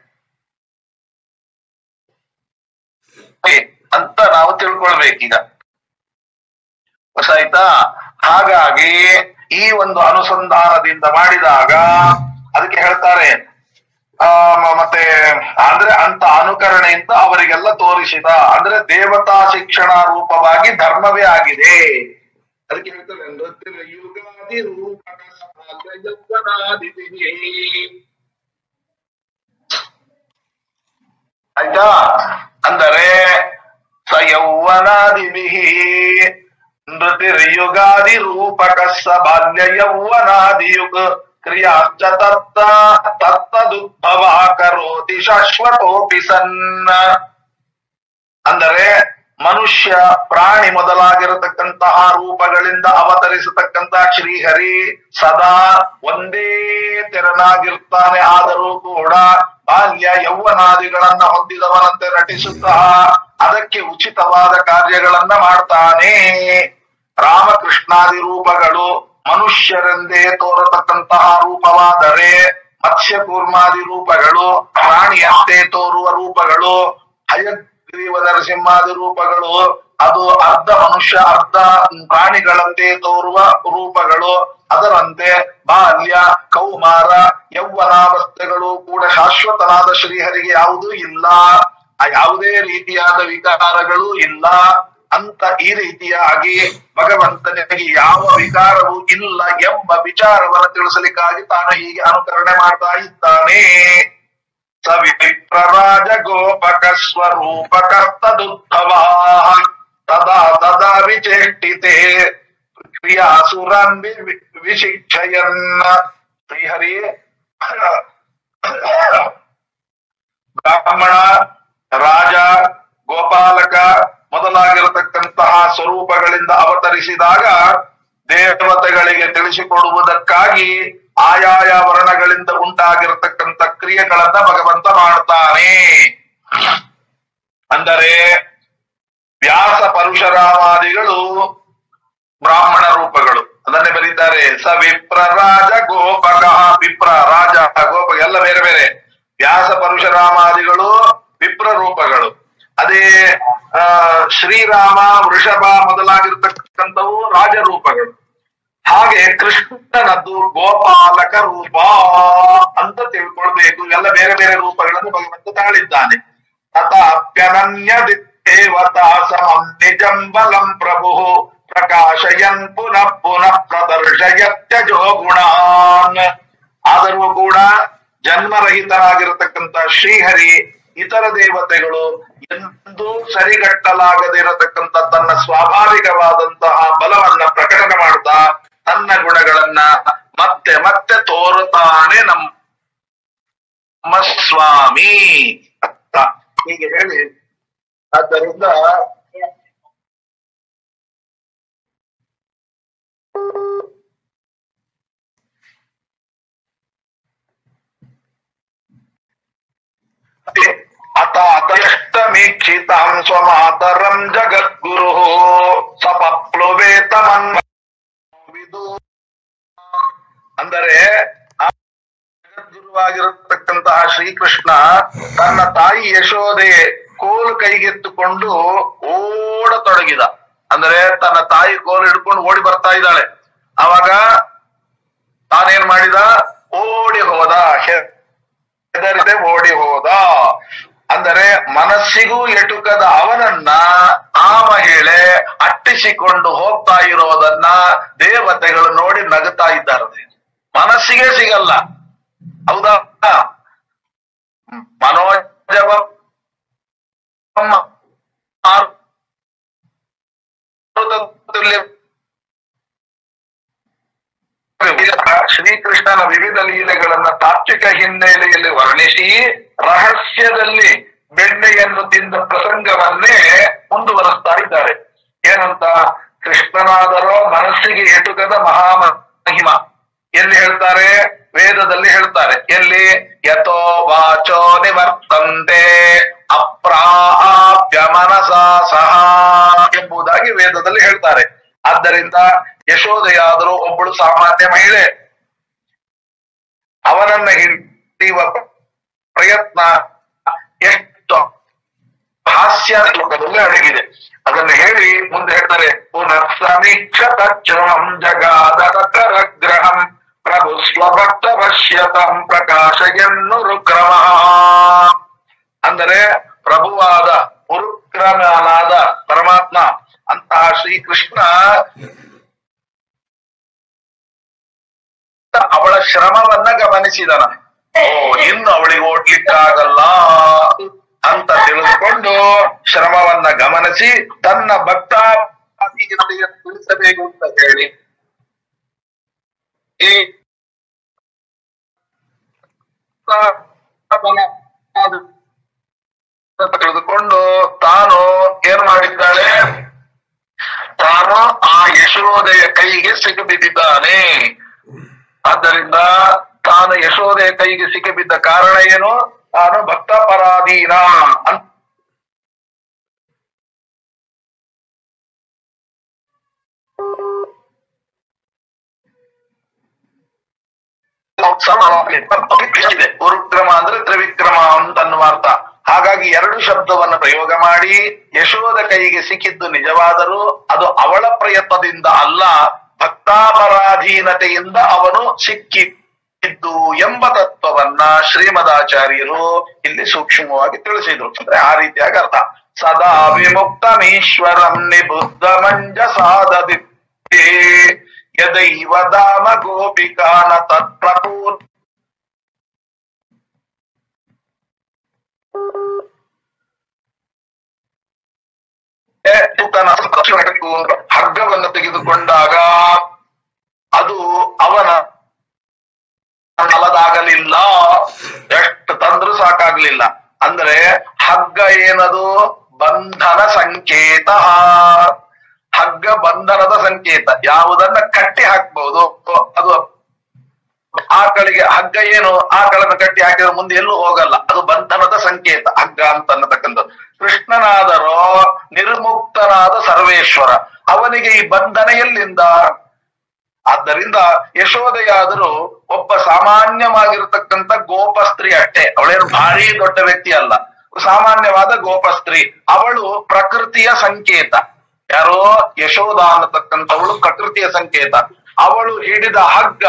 ಅಂತ ನಾವು ತಿಳ್ಕೊಳ್ಬೇಕೀಗ ಗೊತ್ತಾಯ್ತಾ ಹಾಗಾಗಿ ಈ ಒಂದು ಅನುಸಂಧಾನದಿಂದ ಮಾಡಿದಾಗ ಅದಕ್ಕೆ ಹೇಳ್ತಾರೆ ಆ ಮ- ಮತ್ತೆ ಅಂದ್ರೆ ಅಂತ ಅನುಕರಣೆಯಿಂದ ಅವರಿಗೆಲ್ಲ ತೋರಿಸಿದ ಅಂದ್ರೆ ದೇವತಾ ಶಿಕ್ಷಣ ರೂಪವಾಗಿ ಧರ್ಮವೇ ಆಗಿದೆ ಅದಕ್ಕೆ ಹೇಳ್ತಾರೆ ನೃತ್ಯ ಯುಗಾದಿ ರೂಪಕ ಸಮಾಜ ಯೌವನಾದಿಭಿಃ. ಆಯ್ತಾ ಅಂದರೆ ಸ ಯೌವನಾದಿಭಿ ನೃತಿರ್ಯುಗಾದಿ ರೂಪಕ ಸ ಬಾಲ್ಯ ಯೌವನಾದಿಯುಗ ಕ್ರಿಯಾಶ್ಚ ತತ್ತ ತತ್ತದುದ್ಭವ ಕರೋತಿ ಶಾಶ್ವತೋಪಿ ಸನ್ನ ಅಂದರೆ ಮನುಷ್ಯ ಪ್ರಾಣಿ ಮೊದಲಾಗಿರತಕ್ಕಂತಹ ರೂಪಗಳಿಂದ ಅವತರಿಸತಕ್ಕಂತಹ ಶ್ರೀಹರಿ ಸದಾ ಒಂದೇ ತೆರನಾಗಿರ್ತಾನೆ ಆದರೂ ಕೂಡ ಬಾಲ್ಯ ಯೌವನಾದಿಗಳನ್ನ ಹೊಂದಿದವನಂತೆ ನಟಿಸುತ್ತಾ ಅದಕ್ಕೆ ಉಚಿತವಾದ ಕಾರ್ಯಗಳನ್ನ ಮಾಡ್ತಾನೆ ರಾಮಕೃಷ್ಣಾದಿ ರೂಪಗಳು ಮನುಷ್ಯರೆಂದೇ ತೋರತಕ್ಕಂತಹ ರೂಪವಾದರೆ ಮತ್ಸ್ಯ ಕೂರ್ಮಾದಿ ರೂಪಗಳು ಪ್ರಾಣಿಯಂತೆ ತೋರುವ ರೂಪಗಳು ಹಯಗ್ರೀವ ನರಸಿಂಹಾದಿ ರೂಪಗಳು ಅದು ಅರ್ಧ ಮನುಷ್ಯ ಅರ್ಧ ಪ್ರಾಣಿಗಳಂತೆ ತೋರುವ ರೂಪಗಳು ಅದರಂತೆ ಬಾಲ್ಯ ಕೌಮಾರ ಯೌವನಾವಸ್ಥೆಗಳು ಕೂಡ ಶಾಶ್ವತನಾದ ಶ್ರೀಹರಿಗೆ ಯಾವುದೂ ಇಲ್ಲ ಆ ಯಾವುದೇ ರೀತಿಯಾದ ವಿಕಾರಗಳು ಇಲ್ಲ ಅಂತ ಈ ರೀತಿಯಾಗಿ ಭಗವಂತನಿಗೆ ಯಾವ ವಿಕಾರವೂ ಇಲ್ಲ ಎಂಬ ವಿಚಾರವನ್ನು ತಿಳಿಸಲಿಕ್ಕಾಗಿ ತಾನು ಹೀಗೆ ಅನುಕರಣೆ ಮಾಡ್ತಾ ಇದ್ದಾನೆ ಸವಿಪ್ರರಾಜ ಗೋಪಕ ಸ್ವರೂಪಕರ್ತದುದ್ಭವಾ ತದಾ ತದಾ ವಿಚೇಷ್ಟಿತೆ ಕ್ರಿಯಾಸುರನ್ ವಿ- ವಿಶಿಕ್ಷಯನ್ ಶ್ರೀಹರಿ ಬ್ರಾಹ್ಮಣ ರಾಜ ಗೋಪಾಲಕ ಮೊದಲಾಗಿರತಕ್ಕಂತಹ ಸ್ವರೂಪಗಳಿಂದ ಅವತರಿಸಿದಾಗ ದೇವತೆಗಳಿಗೆ ತಿಳಿಸಿಕೊಡುವುದಕ್ಕಾಗಿ ಆಯಾಯ ವರ್ಣಗಳಿಂದ ಉಂಟಾಗಿರತಕ್ಕಂತ ಕ್ರಿಯೆಗಳನ್ನ ಭಗವಂತ ಮಾಡ್ತಾನೆ ಅಂದರೆ ವ್ಯಾಸ ಪರಶುರಾಮಾದಿಗಳು ಬ್ರಾಹ್ಮಣ ರೂಪಗಳು ಅದನ್ನೇ ಬರೀತಾರೆ ಸ ವಿಪ್ರ ರಾಜ ಗೋಪಕ ವಿಪ್ರ ರಾಜ ಗೋಪ ಎಲ್ಲ ಬೇರೆ ಬೇರೆ ವ್ಯಾಸ ಪರಶುರಾಮಾದಿಗಳು ವಿಪ್ರ ರೂಪಗಳು ಅದೇ ಆ ಶ್ರೀರಾಮ ವೃಷಭ ಮೊದಲಾಗಿರ್ತಕ್ಕಂಥವು ರಾಜರೂಪಗಳು ಹಾಗೆ ಕೃಷ್ಣನದ್ದು ಗೋಪಾಲಕ ರೂಪ ಅಂತ ತಿಳ್ಕೊಳ್ಬೇಕು ಎಲ್ಲ ಬೇರೆ ಬೇರೆ ರೂಪಗಳನ್ನು ಭಗವಂತ ತಾಳಿದ್ದಾನೆ ತಥಾಪ್ಯನನ್ಯ ದೇವತಾ ಸಮಂ ನಿಜಂ ಬಲಂ ಪ್ರಭು ಪ್ರಕಾಶಯನ್ ಪುನಃ ಪುನಃ ಪ್ರದರ್ಶಯತ್ಯಜೋ ಗುಣಾನ್ ಆದರೂ ಕೂಡ ಜನ್ಮರಹಿತರಾಗಿರತಕ್ಕಂತ ಶ್ರೀಹರಿ ಇತರ ದೇವತೆಗಳು ಎಂದೂ ಸರಿಗಟ್ಟಲಾಗದಿರತಕ್ಕಂತ ತನ್ನ ಸ್ವಾಭಾವಿಕವಾದಂತಹ ಬಲವನ್ನ ಪ್ರಕಟಣೆ ಮಾಡ್ತಾ ತನ್ನ ಗುಣಗಳನ್ನ ಮತ್ತೆ ಮತ್ತೆ ತೋರುತ್ತಾನೆ ನಮ್ಮ ಸ್ವಾಮಿ ಅಂತ ಹೀಗೆ ಹೇಳಿ ಆದ್ದರಿಂದ ಅತ ಅತಯಷ್ಟಮೀಕ್ಷಿತಾಂ ಸ್ವಮಾತರಂ ಜಗದ್ಗುರು ಸಪಪ್ಲುವೇತಮನ್ ವಿದು ಅಂದರೆ ಆ ಜಗದ್ಗುರುವಾಗಿರತಕ್ಕಂತಹ ಶ್ರೀಕೃಷ್ಣ ತನ್ನ ತಾಯಿ ಯಶೋದೆ ಕೋಲು ಕೈಗೆತ್ತುಕೊಂಡು ಓಡತೊಡಗಿದ ಅಂದ್ರೆ ತನ್ನ ತಾಯಿ ಕೋಲು ಹಿಡ್ಕೊಂಡು ಓಡಿ ಬರ್ತಾ ಇದ್ದಾಳೆ ಅವಾಗ ತಾನೇನ್ ಮಾಡಿದ ಓಡಿ ಹೋದ ಹೆ- ಹೆದರದೆ ಓಡಿ ಹೋದ ಅಂದರೆ ಮನಸ್ಸಿಗೂ ಎಟುಕದ ಅವನನ್ನ ಆ ಮಹಿಳೆ ಅಟ್ಟಿಸಿಕೊಂಡು ಹೋಗ್ತಾ ಇರೋದನ್ನ ದೇವತೆಗಳು ನೋಡಿ ನಗುತ್ತಾ ಇದ್ದಾರೆ ಮನಸ್ಸಿಗೆ ಸಿಗಲ್ಲ ಹೌದಾ ಮನೋಜವ ಶ್ರೀಕೃಷ್ಣನ ವಿವಿಧ ಲೀಲೆಗಳನ್ನ ತಾತ್ವಿಕ ಹಿನ್ನೆಲೆಯಲ್ಲಿ ವರ್ಣಿಸಿ ರಹಸ್ಯದಲ್ಲಿ ಬೆಣ್ಣೆಯನ್ನು ತಿಂದ ಪ್ರಸಂಗವನ್ನೇ ಮುಂದುವರೆಸ್ತಾ ಇದ್ದಾರೆ ಏನಂತ ಕೃಷ್ಣನಾದರೋ ಮನಸ್ಸಿಗೆ ಎಟುಕದ ಮಹಾಮಹಿಮ ಎಲ್ಲಿ ಹೇಳ್ತಾರೆ ವೇದದಲ್ಲಿ ಹೇಳ್ತಾರೆ ಎಲ್ಲಿ ಯಥೋ ವಾಚೋ ನಿವರ್ತಂತೆ ಅಪ್ರಾಪ್ಯ ಮನಸ ಸಹ ಎಂಬುದಾಗಿ ವೇದದಲ್ಲಿ ಹೇಳ್ತಾರೆ ಆದ್ದರಿಂದ ಯಶೋದೆಯಾದರೂ ಒಬ್ಬಳು ಸಾಮಾನ್ಯ ಮಹಿಳೆ ಅವನನ್ನ ಹಿಡಿಯುವ ಪ್ರಯತ್ನ ಎಷ್ಟು ಹಾಸ್ಯ ಲೋಕದಲ್ಲಿ ಅಡಗಿದೆ ಅದನ್ನ ಹೇಳಿ ಮುಂದೆ ಹೇಳ್ತಾರೆ ಪುನಃ ಸಮೀಕ್ಷತ ಚರಣಂ ಜಗಾದರ ಗ್ರಹಂ ಪ್ರಭು ಸ್ವಭಕ್ತ ಪಶ್ಯತಂ ಪ್ರಕಾಶಯನ್ನು ರುಕ್ರಮ ಅಂದರೆ ಪ್ರಭುವಾದ ಉರುಕ್ರಮನಾದ ಪರಮಾತ್ಮ ಅಂತಹ ಶ್ರೀಕೃಷ್ಣ ಅವಳ ಶ್ರಮವನ್ನ ಗಮನಿಸಿದನ ಓ ಇನ್ನು ಅವಳಿಗೆ ಓಡ್ಲಿಕ್ಕಾಗಲ್ಲ ಅಂತ ತಿಳಿದುಕೊಂಡು ಶ್ರಮವನ್ನ ಗಮನಿಸಿ ತನ್ನ ಭಕ್ತ ತಿಳಿಸಬೇಕು ಅಂತ ಹೇಳಿ ಈ ತಿಳಿದುಕೊಂಡು ತಾನು ಏನ್ ಮಾಡಿದ್ದಾಳೆ ಯಶೋದೆಯ ಕೈಗೆ ಸಿಗಬಿದ್ದಿದ್ದಾನೆ ಆದ್ದರಿಂದ ತಾನು ಯಶೋದೆಯ ಕೈಗೆ ಸಿಕ್ಕಿಬಿದ್ದ ಕಾರಣ ಏನು ತಾನು ಭಕ್ತ ಪರಾಧೀನ ಅಂತ ಇದೆ ಉರುಕ್ರಮ ಅಂದ್ರೆ ತ್ರಿವಿಕ್ರಮ ಅಂತ ಅನ್ನುವ ಅರ್ಥ ಹಾಗಾಗಿ ಎರಡು ಶಬ್ದವನ್ನು ಪ್ರಯೋಗ ಮಾಡಿ ಯಶೋದ ಕೈಗೆ ಸಿಕ್ಕಿದ್ದು ನಿಜವಾದರೂ ಅದು ಅವಳ ಪ್ರಯತ್ನದಿಂದ ಅಲ್ಲ ಭಕ್ತಾಪರಾಧೀನತೆಯಿಂದ ಅವನು ಸಿಕ್ಕಿದ್ದು ಎಂಬ ತತ್ವವನ್ನ ಶ್ರೀಮದಾಚಾರ್ಯರು ಇಲ್ಲಿ ಸೂಕ್ಷ್ಮವಾಗಿ ತಿಳಿಸಿದ್ರು ಅಂದ್ರೆ ಆ ರೀತಿಯಾಗಿ ಅರ್ಥ ಸದಾ ವಿಮುಕ್ತಮೀಶ್ವರಂ ನಿಬುದ್ಧ ಮಂಜ ಸಾಧದಿ ಯದೈವ ದಾಮ ಗೋಪಿಕಾನ ತತ್ಪ್ರಪೂರ್ ತನ್ನ ಹಗ್ಗವನ್ನು ತೆಗೆದುಕೊಂಡಾಗ ಅದು ಅವನ ಅಲ್ಲದಾಗಲಿಲ್ಲ ಎಷ್ಟು ತಂದ್ರೂ ಸಾಕಾಗ್ಲಿಲ್ಲ ಅಂದ್ರೆ ಹಗ್ಗ ಏನದು ಬಂಧನ ಸಂಕೇತ ಹಗ್ಗ ಬಂಧನದ ಸಂಕೇತ ಯಾವುದನ್ನ ಕಟ್ಟಿ ಹಾಕ್ಬಹುದು ಅದು ಆಕಳಿಗೆ ಹಗ್ಗ ಏನು ಆಕಳನ್ನ ಕಟ್ಟಿ ಹಾಕಿದ್ರೆ ಮುಂದೆ ಎಲ್ಲೂ ಹೋಗಲ್ಲ ಅದು ಬಂಧನದ ಸಂಕೇತ ಹಗ್ಗ ಅಂತ ಅನ್ನತಕ್ಕಂಥದ್ದು ಕೃಷ್ಣನಾದರೋ ನಿರ್ಮುಕ್ತನಾದ ಸರ್ವೇಶ್ವರ ಅವನಿಗೆ ಈ ಬಂಧನ ಎಲ್ಲಿಂದ ಆದ್ದರಿಂದ ಯಶೋದೆಯಾದರೂ ಒಬ್ಬ ಸಾಮಾನ್ಯವಾಗಿರತಕ್ಕಂತ ಗೋಪಸ್ತ್ರೀ ಅಷ್ಟೇ ಅವಳೇನು ಭಾರಿ ದೊಡ್ಡ ವ್ಯಕ್ತಿ ಅಲ್ಲ ಸಾಮಾನ್ಯವಾದ ಗೋಪಸ್ತ್ರೀ ಅವಳು ಪ್ರಕೃತಿಯ ಸಂಕೇತ ಯಾರೋ ಯಶೋಧ ಅನ್ನತಕ್ಕಂಥವಳು ಪ್ರಕೃತಿಯ ಸಂಕೇತ ಅವಳು ಹಿಡಿದ ಹಗ್ಗ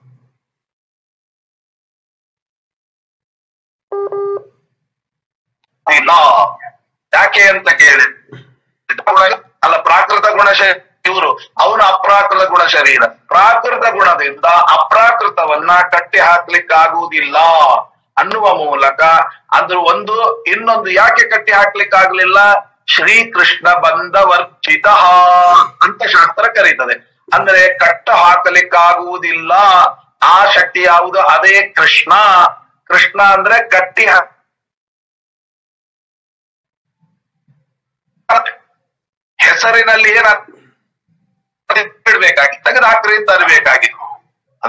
ಇಲ್ಲ ಯಾಕೆ ಅಂತ ಕೇಳಿ ಅಲ್ಲ ಪ್ರಾಕೃತ ಗುಣ ಇವರು ಅವನು ಅಪ್ರಾಕೃತ ಗುಣ ಶರೀರ ಪ್ರಾಕೃತ ಗುಣದಿಂದ ಅಪ್ರಾಕೃತವನ್ನ ಕಟ್ಟಿ ಹಾಕ್ಲಿಕ್ಕಾಗುವುದಿಲ್ಲ ಅನ್ನುವ ಮೂಲಕ ಅದ್ರ ಒಂದು ಇನ್ನೊಂದು ಯಾಕೆ ಕಟ್ಟಿ ಹಾಕ್ಲಿಕ್ಕಾಗ್ಲಿಲ್ಲ ಶ್ರೀಕೃಷ್ಣ ಬಂದ ವರ್ಚಿತ ಅಂತ ಶಾಸ್ತ್ರ ಕರೀತದೆ ಅಂದ್ರೆ ಕಟ್ಟ ಹಾಕಲಿಕ್ಕಾಗುವುದಿಲ್ಲ ಆ ಶಕ್ತಿ ಯಾವುದು ಅದೇ ಕೃಷ್ಣ ಕೃಷ್ಣ ಅಂದ್ರೆ ಕಟ್ಟಿ ಹಾಕ್ ಹೆಸರಿನಲ್ಲಿ ಏನ ಬಿಡ್ಬೇಕಾಗಿ ತೆಗೆದು ಹಾಕ್ರಿ ಅಂತ ಅನ್ಬೇಕಾಗಿತ್ತು ಅದ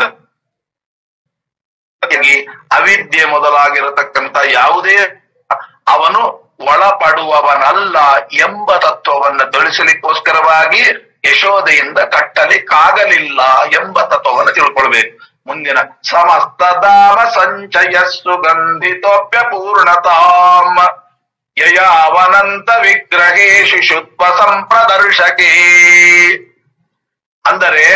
ಅವಿದ್ಯೆ ಮೊದಲಾಗಿರತಕ್ಕಂತ ಯಾವುದೇ ಅವನು ಒಳಪಡುವವನಲ್ಲ ಎಂಬ ತತ್ವವನ್ನು ತಿಳಿಸಲಿಕ್ಕೋಸ್ಕರವಾಗಿ ಯಶೋದೆಯಿಂದ ಕಟ್ಟಲಿಕ್ಕಾಗಲಿಲ್ಲ ಎಂಬ ತತ್ವವನ್ನು ತಿಳ್ಕೊಳ್ಬೇಕು ಮುಂದಿನ ಸಮಸ್ತ ದಾಮ ಸಂಚಯ ಸುಗಂಧಿತೋಪ್ಯ ಪೂರ್ಣತಾಂ ಯಯಾವನಂತ ವಿಗ್ರಹೇಶು ಶುದ್ಧ ಸಂಪ್ರದರ್ಶಕೇ ಅಂದರೆ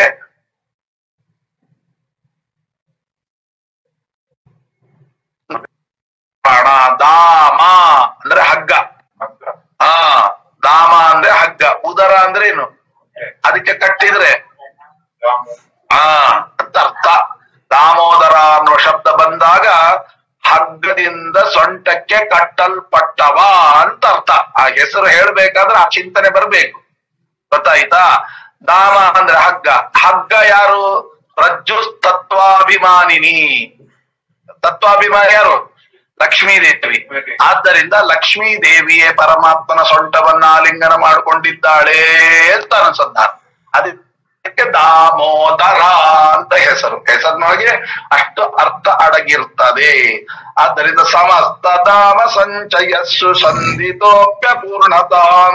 ಪ್ರಾಣ ದಾಮ ಅಂದ್ರೆ ಹಗ್ಗ ಹಾ ದಾಮ ಅಂದ್ರೆ ಹಗ್ಗ ಉದರ ಅಂದ್ರೆ ಏನು ಅದಕ್ಕೆ ಕಟ್ಟಿದ್ರೆ ಹಾ ಅಂತ ಅರ್ಥ ದಾಮೋದರ ಅನ್ನುವ ಶಬ್ದ ಬಂದಾಗ ಹಗ್ಗದಿಂದ ಸೊಂಟಕ್ಕೆ ಕಟ್ಟಲ್ಪಟ್ಟವ ಅಂತ ಅರ್ಥ ಆ ಹೆಸರು ಹೇಳ್ಬೇಕಾದ್ರೆ ಆ ಚಿಂತನೆ ಬರ್ಬೇಕು ಗೊತ್ತಾಯ್ತಾ ದಾಮ ಅಂದ್ರೆ ಹಗ್ಗ ಹಗ್ಗ ಯಾರು ರಜ್ಜು ತತ್ವಾಭಿಮಾನಿನಿ ತತ್ವಾಭಿಮಾನಿ ಯಾರು ಲಕ್ಷ್ಮೀ ದೇವಿ ಆದ್ದರಿಂದ ಲಕ್ಷ್ಮೀ ದೇವಿಯೇ ಪರಮಾತ್ಮನ ಸೊಂಟವನ್ನ ಆಲಿಂಗನ ಮಾಡಿಕೊಂಡಿದ್ದಾಳೆ ಅಂತ ಅನ್ಸದ್ದಾರ ಅದಕ್ಕೆ ದಾಮೋದರ ಅಂತ ಹೆಸರು ಹೆಸರಿನೊಳಗೆ ಅಷ್ಟು ಅರ್ಥ ಅಡಗಿರ್ತದೆ ಆದ್ದರಿಂದ ಸಮಸ್ತ ದಾಮ ಸಂಚಯಸ್ಸು ಸಂಧಿತೋಪ್ಯ ಪೂರ್ಣತಾಂ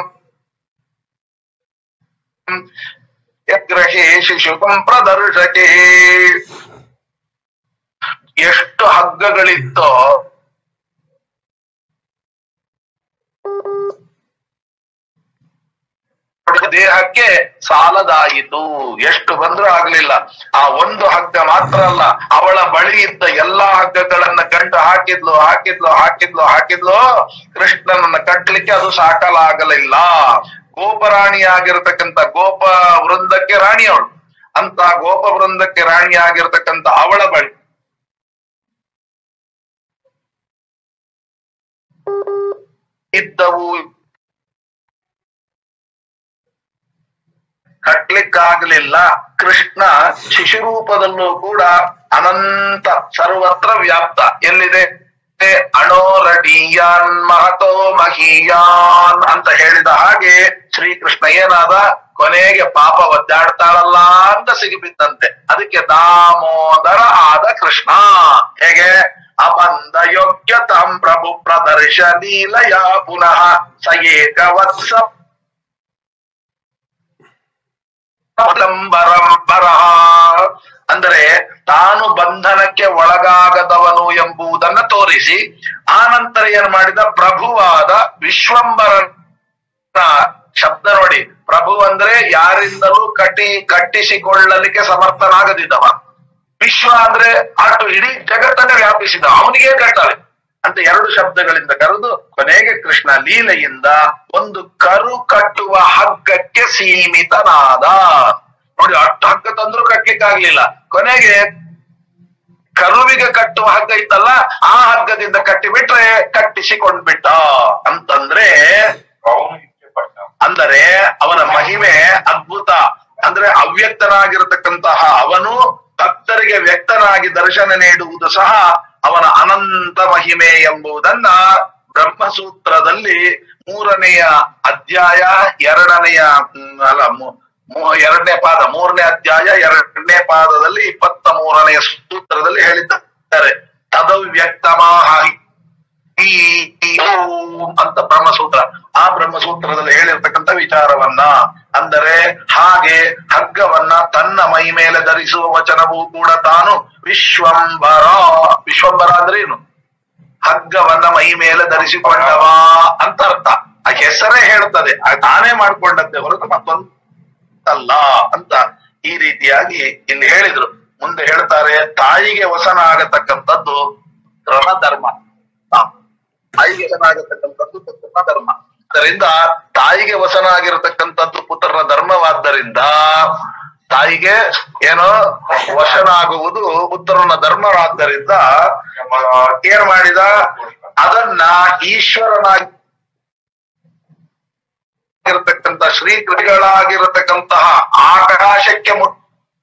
ಯಗ್ರಹೇ ಶಿಶುಕಂ ಪ್ರದರ್ಶಕೆ ಎಷ್ಟು ಹಗ್ಗಗಳಿತ್ತೋ ದೇಹಕ್ಕೆ ಸಾಲದಾಯಿತು ಎಷ್ಟು ಬಂದ್ರೂ ಆಗ್ಲಿಲ್ಲ ಆ ಒಂದು ಹಗ್ಗ ಮಾತ್ರ ಅಲ್ಲ ಅವಳ ಬಳಿ ಇದ್ದ ಎಲ್ಲಾ ಹಗ್ಗಗಳನ್ನ ಗಂಟು ಹಾಕಿದ್ಲು ಹಾಕಿದ್ಲು ಹಾಕಿದ್ಲು ಹಾಕಿದ್ಲು ಕೃಷ್ಣನನ್ನ ಕಟ್ಟಲಿಕ್ಕೆ ಅದು ಸಾಕಲಾಗಲಿಲ್ಲ ಗೋಪರಾಣಿ ಆಗಿರತಕ್ಕಂತ ಗೋಪ ವೃಂದಕ್ಕೆ ರಾಣಿ ಅವಳು ಅಂತ ಗೋಪ ವೃಂದಕ್ಕೆ ರಾಣಿ ಆಗಿರತಕ್ಕಂತ ಅವಳ ಬಳಿ ಇದ್ದವು ಕಟ್ಲಿಕ್ಕಾಗ್ಲಿಲ್ಲ ಕೃಷ್ಣ ಶಿಶುರೂಪದಲ್ಲೂ ಕೂಡ ಅನಂತ ಸರ್ವತ್ರ ವ್ಯಾಪ್ತ ಎಲ್ಲಿದೆ ಅಣೋರಟೀಯಾನ್ ಮಹತೋ ಮಹೀಯಾನ್ ಅಂತ ಹೇಳಿದ ಹಾಗೆ ಶ್ರೀಕೃಷ್ಣ ಏನಾದ ಕೊನೆಗೆ ಪಾಪ ಒದ್ದಾಡ್ತಾಳಲ್ಲ ಅಂತ ಸಿಗಿಬಿದ್ದಂತೆ ಅದಕ್ಕೆ ದಾಮೋದರ ಆದ ಕೃಷ್ಣ ಹೇಗೆ ಅಬಂಧ ಯೋಗ್ಯತಾಂ ಪ್ರಭು ಪ್ರದರ್ಶ ಲೀಲಯ ಪುನಃ ಸ ಏಕ ವತ್ಸ ಬರ ಅಂದರೆ ತಾನು ಬಂಧನಕ್ಕೆ ಒಳಗಾಗದವನು ಎಂಬುದನ್ನ ತೋರಿಸಿ ಆನಂತರ ಏನ್ ಮಾಡಿದ ಪ್ರಭುವಾದ ವಿಶ್ವಂಬರನ ಶಬ್ದ ನೋಡಿ ಪ್ರಭು ಅಂದ್ರೆ ಯಾರಿಂದಲೂ ಕಟ್ಟಿ ಕಟ್ಟಿಸಿಕೊಳ್ಳಲಿಕ್ಕೆ ಸಮರ್ಥನಾಗದಿದ್ದವ ವಿಶ್ವ ಅಂದ್ರೆ ಅಷ್ಟು ಇಡೀ ಜಗತ್ತನ್ನೇ ವ್ಯಾಪಿಸಿದ ಅವನಿಗೆ ಕಟ್ಟಾಳೆ ಅಂತ ಎರಡು ಶಬ್ದಗಳಿಂದ ಕರೆದು ಕೊನೆಗೆ ಕೃಷ್ಣ ಲೀಲೆಯಿಂದ ಒಂದು ಕರು ಕಟ್ಟುವ ಹಗ್ಗಕ್ಕೆ ಸೀಮಿತನಾದ ನೋಡಿ ಅಷ್ಟು ಹಗ್ಗ ತಂದ್ರು ಕಟ್ಲಿಕ್ಕಾಗ್ಲಿಲ್ಲ ಕೊನೆಗೆ ಕರುವಿಗೆ ಕಟ್ಟುವ ಹಗ್ಗ ಇತ್ತಲ್ಲ ಆ ಹಗ್ಗದಿಂದ ಕಟ್ಟಿ ಬಿಟ್ರೆ ಕಟ್ಟಿಸಿಕೊಂಡ್ಬಿಟ್ಟ ಅಂತಂದ್ರೆ ಅವನು ಇಚ್ಛೆ ಪಟ್ಟ ಅಂದರೆ ಅವನ ಮಹಿಮೆ ಅದ್ಭುತ ಅಂದ್ರೆ ಅವ್ಯಕ್ತನಾಗಿರತಕ್ಕಂತಹ ಅವನು ಭಕ್ತರಿಗೆ ವ್ಯಕ್ತನಾಗಿ ದರ್ಶನ ನೀಡುವುದು ಸಹ ಅವನ ಅನಂತ ಮಹಿಮೆ ಎಂಬುದನ್ನ ಬ್ರಹ್ಮಸೂತ್ರದಲ್ಲಿ ಮೂರನೆಯ ಅಧ್ಯಾಯ ಎರಡನೆಯ ಹ್ಮ್, ಅಲ್ಲ ಮೂ- ಮೂ- ಎರಡನೇ ಪಾದ ಮೂರನೇ ಅಧ್ಯಾಯ ಎರಡನೇ ಪಾದದಲ್ಲಿ ಇಪ್ಪತ್ತ ಮೂರನೆಯ ಸೂತ್ರದಲ್ಲಿ ಹೇಳಿದ್ದಾರೆ ತದವ್ಯಕ್ತಮಾಹ ಈ ಈ ಓಂ ಅಂತ ಬ್ರಹ್ಮಸೂತ್ರ ಆ ಬ್ರಹ್ಮಸೂತ್ರದಲ್ಲಿ ಹೇಳಿರ್ತಕ್ಕಂಥ ವಿಚಾರವನ್ನ ಅಂದರೆ ಹಾಗೆ ಹಗ್ಗವನ್ನ ತನ್ನ ಮೈ ಮೇಲೆ ಧರಿಸುವ ವಚನವೂ ಕೂಡ ತಾನು ವಿಶ್ವಂಬರ ವಿಶ್ವಂಬರ ಅಂದ್ರೆ ಏನು ಹಗ್ಗವನ್ನ ಮೈ ಮೇಲೆ ಧರಿಸಿಕೊಂಡವ ಅಂತ ಅರ್ಥ ಆ ಹೆಸರೇ ಹೇಳ್ತದೆ ಆ ತಾನೇ ಮಾಡ್ಕೊಂಡದ್ದೇ ಹೊರತು ಮತ್ತೊಂದಲ್ಲ ಅಂತ ಈ ರೀತಿಯಾಗಿ ಇಲ್ಲಿ ಹೇಳಿದ್ರು ಮುಂದೆ ಹೇಳ್ತಾರೆ ತಾಯಿಗೆ ವಸನ ಆಗತಕ್ಕಂಥದ್ದು ಧರ್ಮ ತಾಯಿಗೆ ವಸನ ಆಗತಕ್ಕಂಥದ್ದು ಪುತ್ರನ ಧರ್ಮ ಅದರಿಂದ ತಾಯಿಗೆ ವಸನ ಆಗಿರತಕ್ಕಂಥದ್ದು ಪುತ್ರನ ಧರ್ಮವಾದ್ದರಿಂದ ತಾಯಿಗೆ ಏನೋ ವಶನ ಆಗುವುದು ಪುತ್ರನ ಧರ್ಮವಾದ್ದರಿಂದ ಏನ್ ಮಾಡಿದ ಅದನ್ನ ಈಶ್ವರನಾಗಿ ಇರತಕ್ಕಂತ ಶ್ರೀಕೃತಿಗಳಾಗಿರತಕ್ಕಂತಹ ಆಕಾಶಕ್ಕೆ ಮುಟ್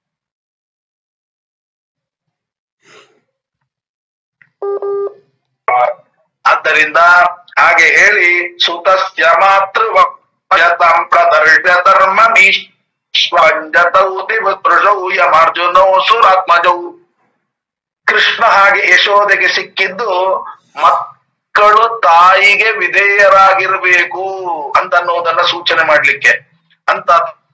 ಆದ್ದರಿಂದ ಹಾಗೆ ಹೇಳಿ ಸುತಸ್ಯ ಮಾತೃವಯತಾಂ ಪ್ರದರ್ಶ್ಯ ಧರ್ಮ ಮೀಶ್ವಂಜತೌ ದಿವೃಷೌ ಯಮಾರ್ಜುನೌ ಸುರಾತ್ಮಜೌ ಕೃಷ್ಣ ಹಾಗೆ ಯಶೋದೆಗೆ ಸಿಕ್ಕಿದ್ದು ಮಕ್ಕಳು ತಾಯಿಗೆ ವಿಧೇಯರಾಗಿರ್ಬೇಕು ಅಂತ ಅನ್ನೋದನ್ನ ಸೂಚನೆ ಮಾಡ್ಲಿಕ್ಕೆ ಅಂತ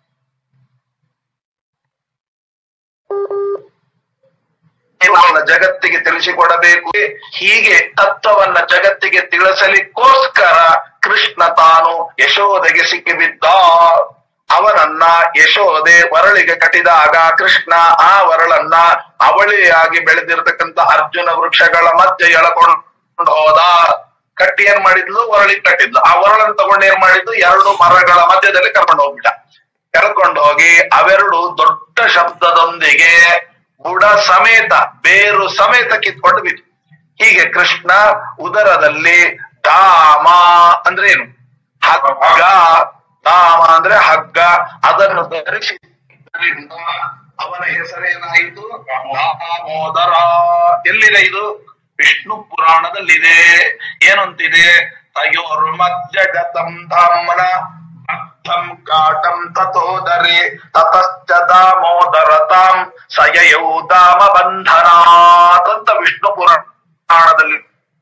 ಇವುಗಳನ್ನ ಜಗತ್ತಿಗೆ ತಿಳಿಸಿಕೊಡಬೇಕು ಹೀಗೆ ತತ್ವವನ್ನ ಜಗತ್ತಿಗೆ ತಿಳಿಸಲಿಕ್ಕೋಸ್ಕರ ಕೃಷ್ಣ ತಾನು ಯಶೋದೆಗೆ ಸಿಕ್ಕಿಬಿದ್ದ ಅವನನ್ನ ಯಶೋದೆ ವರಳಿಗೆ ಕಟ್ಟಿದಾಗ ಕೃಷ್ಣ ಆ ವರಳನ್ನ ಅವಳಿಯಾಗಿ ಬೆಳೆದಿರತಕ್ಕಂತ ಅರ್ಜುನ ವೃಕ್ಷಗಳ ಮಧ್ಯೆ ಎಳಕೊಂಡು ಹೋದ ಕಟ್ಟಿ ಏನ್ ಮಾಡಿದ್ಲು ವರಳಿಗೆ ಕಟ್ಟಿದ್ಲು ಆ ವರಳನ್ನು ತಗೊಂಡು ಏನ್ ಮಾಡಿದ್ಲು ಎರಡು ಮರಗಳ ಮಧ್ಯದಲ್ಲಿ ಕರ್ಕೊಂಡು ಹೋಗ್ಬಿಟ್ಟ ಕರ್ಕೊಂಡು ಹೋಗಿ ಅವೆರಡು ದೊಡ್ಡ ಶಬ್ದದೊಂದಿಗೆ ಬುಡ ಸಮೇತ ಬೇರು ಸಮೇತ ಕಿತ್ಕೊಂಡು ಬಿತ್ತು ಹೀಗೆ ಕೃಷ್ಣ ಉದರದಲ್ಲಿ ಧಾಮ ಅಂದ್ರೆ ಏನು ಹಗ್ಗ ಧಾಮ ಅಂದ್ರೆ ಹಗ್ಗ ಅದನ್ನು ಧರಿಸಿದ್ದರಿಂದ ಅವನ ಹೆಸರೇನಾಯಿತು ದಾಮೋದರ ಎಲ್ಲಿದೆ ಇದು ವಿಷ್ಣು ಪುರಾಣದಲ್ಲಿದೆ ಏನಂತಿದೆ ತಯೋರ್ ಮಧ್ಯ ಗತಂ ಧಾಮನ ಭಕ್ತಂ ಕಾಟಂ ತಥೋದರೆ ತತಶ್ಚ ದಾಮೋದರತಾಂ ಸಯಯೌ ದಾಮ ಬಂಧನಾತ್ ಅಂತ ವಿಷ್ಣು ಪುರಾಣದಲ್ಲಿ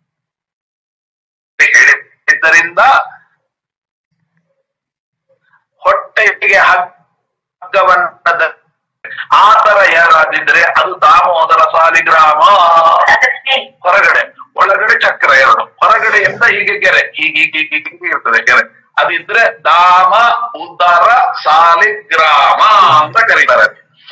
ಹೇಳಿದ್ದರಿಂದ ಹೊಟ್ಟೆಗೆ ಹಗ್ಗವನ್ನ ದ- ಆ ತರ ಯಾರಾದಿದ್ರೆ ಅದು ದಾಮೋದರ ಸಾಲಿಗ್ರಾಮ ಹೊರಗಡೆ ಒಳಗಡೆ ಚಕ್ರ ಎರಡು ಹೊರಗಡೆಯಿಂದ ಹೀಗೆ ಗೆರೆ ಹೀಗೆ ಹೀಗೆ ಹೀಗೆ ಹೀಗೆ ಇರ್ತದೆ ಗೆರೆ ಅದಿದ್ರೆ ದಾಮ ಉದರ ಸಾಲಿಗ್ರಾಮ ಅಂತ ಕರೀತಾರೆ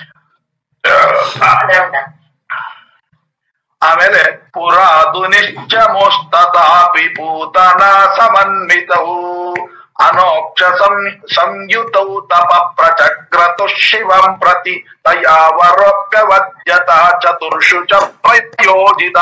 ಆಮೇಲೆ ಪುರಾದು ನಿಶ್ಚ ಮೋಸ್ತತಾಪಿ ಪೂತನ ಸಮನ್ವಿತವು ಅನೋಕ್ಷ ಸಂ ಸಂಯುತೌ ತಪ ಪ್ರಚಕ್ರತು ಶಿವಂ ಪ್ರತಿ ತಯಾವರೋಪ್ಯವದ್ಯತ ಚತುರ್ಷು ಚ ಪ್ರಯೋಜಿತ